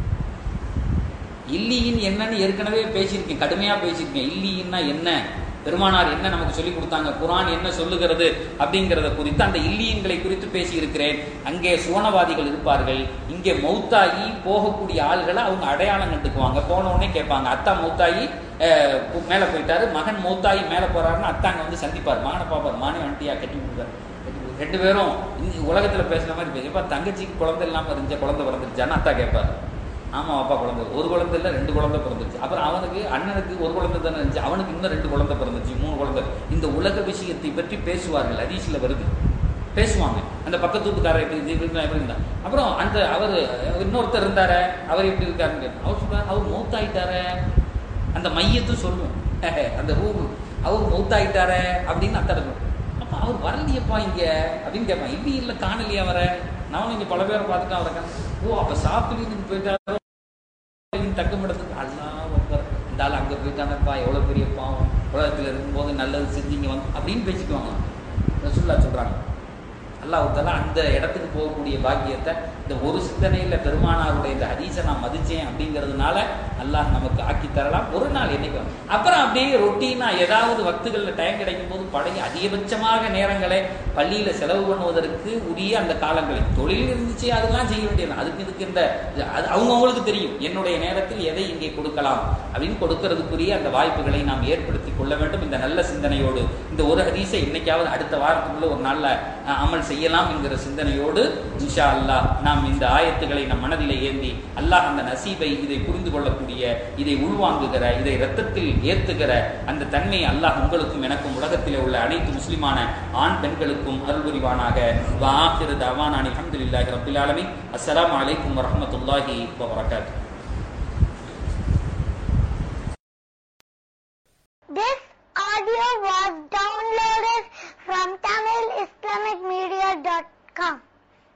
இல்லியின் என்னன்னு ஏற்கனவே பேசியிருக்கேன் கடுமையா பேசியிருக்கேன் இல்லியின்னா என்ன பெருமானார் என்ன நமக்கு சொல்லி கொடுத்தாங்க குரான் என்ன சொல்லுகிறது அப்படிங்கிறத குறித்து அந்த இல்லியன்களை குறித்து பேசியிருக்கிறேன் அங்கே சுவனவாதிகள் இருப்பார்கள் இங்கே மௌத்தாகி போகக்கூடிய ஆள்களை அவங்க அடையாளம் கண்டுக்குவாங்க போன உடனே கேட்பாங்க அத்தா மௌத்தாகி அஹ், கு- மேல போயிட்டாரு மகன் மௌத்தாகி மேல போறாருன்னு அத்தாங்க வந்து சந்திப்பார் மகனை பார்ப்பார் மானே வண்டியா கட்டி கொடுப்பார் ரெண்டு பேரும் இந்த உலகத்துல பேசுன மாதிரி பேசிப்பா தங்கச்சிக்கு குழந்தை இல்லாம இருந்துச்சு குழந்தை பிறந்துருச்சான்னு அத்தா கேட்பாரு ஆமா அப்பா குழந்தை ஒரு குழந்தை இல்ல ரெண்டு குழந்தை பிறந்துச்சு அப்புறம் அவனுக்கு அண்ணனுக்கு ஒரு குழந்தை தானே இருந்துச்சு அவனுக்கு இன்னும் ரெண்டு குழந்தை பிறந்துச்சு மூணு குழந்தை இந்த உலக விஷயத்தை பற்றி பேசுவார்கள் ஹதீஸ்ல வருது பேசுவாங்க அந்த பக்கத்து வீட்டுக்காரர் எப்படி இது இப்படி எப்படி இருந்தா அப்புறம் அந்த அவர் இன்னொருத்தர் இருந்தாரு அவர் எப்படி இருக்காருன்னு கேட்டேன். அவர் சொல்றாரு அவர் மௌத்தாயிட்டாரே அந்த மையத்தும் சொல்லும் அந்த ரூம் அவர் மௌத்தாயிட்டாரே அப்படின்னு அத்தனை சொல்லும். அப்ப அவர் வரலையப்பா இங்க அப்படின்னு கேட்பான் இப்படி இல்ல காணலையா வர நானும் இங்க பல பேரை பார்த்துட்டு அவரை காண- ஓ அப்ப சாப்பிட்டு போயிட்டாரோ தக்கமிடத்துக்கு அல்லா அக்பர் இந்த ஆள் அங்க போயிட்டானப்பா எவ்வளவு பெரிய பாவம் உலகத்துல இருக்கும்போது நல்லது செஞ்சு இங்க வந்து அப்படின்னு பேசிக்குவாங்க ரசூல்லா சொல்றாங்க அல்லாஹ் தாலா அந்த இடத்துக்கு போகக்கூடிய பாக்கியத்தை இந்த ஒரு சிந்தனையில பெருமானாருடைய இந்த ஹதீஸை நான் மதிச்சேன் அப்படிங்கிறதுனால அல்லாஹ் நமக்கு ஆக்கி தரலாம் ஒரு நாள் என்னைக்கு அப்புறம் அப்படியே ரொட்டீனா ஏதாவது வக்துகளில் டைம் கிடைக்கும் போது பழைய அதிகபட்சமாக நேரங்களை பள்ளியில செலவு பண்ணுவதற்கு உரிய அந்த காலங்களை தொழில் இருந்துச்சு அதெல்லாம் செய்ய வேண்டியது அதுக்கு இதுக்கு இந்த அது அவங்கவுங்களுக்கு தெரியும் என்னுடைய நேரத்தில் எதை இங்கே கொடுக்கலாம் அப்படின்னு கொடுக்கறதுக்குரிய அந்த வாய்ப்புகளை நாம் ஏற்படுத்தி கொள்ள வேண்டும் இந்த நல்ல சிந்தனையோடு இந்த ஒரு ஹதீஸை இன்னைக்காவது அடுத்த வாரத்துக்குள்ள ஒரு நாள்ல அஹ், அமல் செய்யலாம் என்கிற சிந்தனையோடு இன்ஷா அல்லாஹ் நாம் இந்த ஆயத்துக்களை நம் மனதிலே ஏந்தி அல்லாஹ் அந்த நசீபை இதை புரிந்து கொள்ளக்கூடிய இதை உள்வாங்குகிற இதை ரத்தத்தில் ஏத்துகிற அந்த தன்மை அல்லாஹ் உங்களுக்கும் எனக்கும் உலகத்திலே உள்ள அனைத்து முஸ்லிமான ஆண் பெண்களுக்கும் அருள் புரிவானாக வாஹிரு தவானானி அல்ஹம்துலில்லாஹி ரப்பில் ஆலமீன் அஸ்ஸலாமு அலைக்கும் வரஹ்மத்துல்லாஹி வபரகாத்துஹு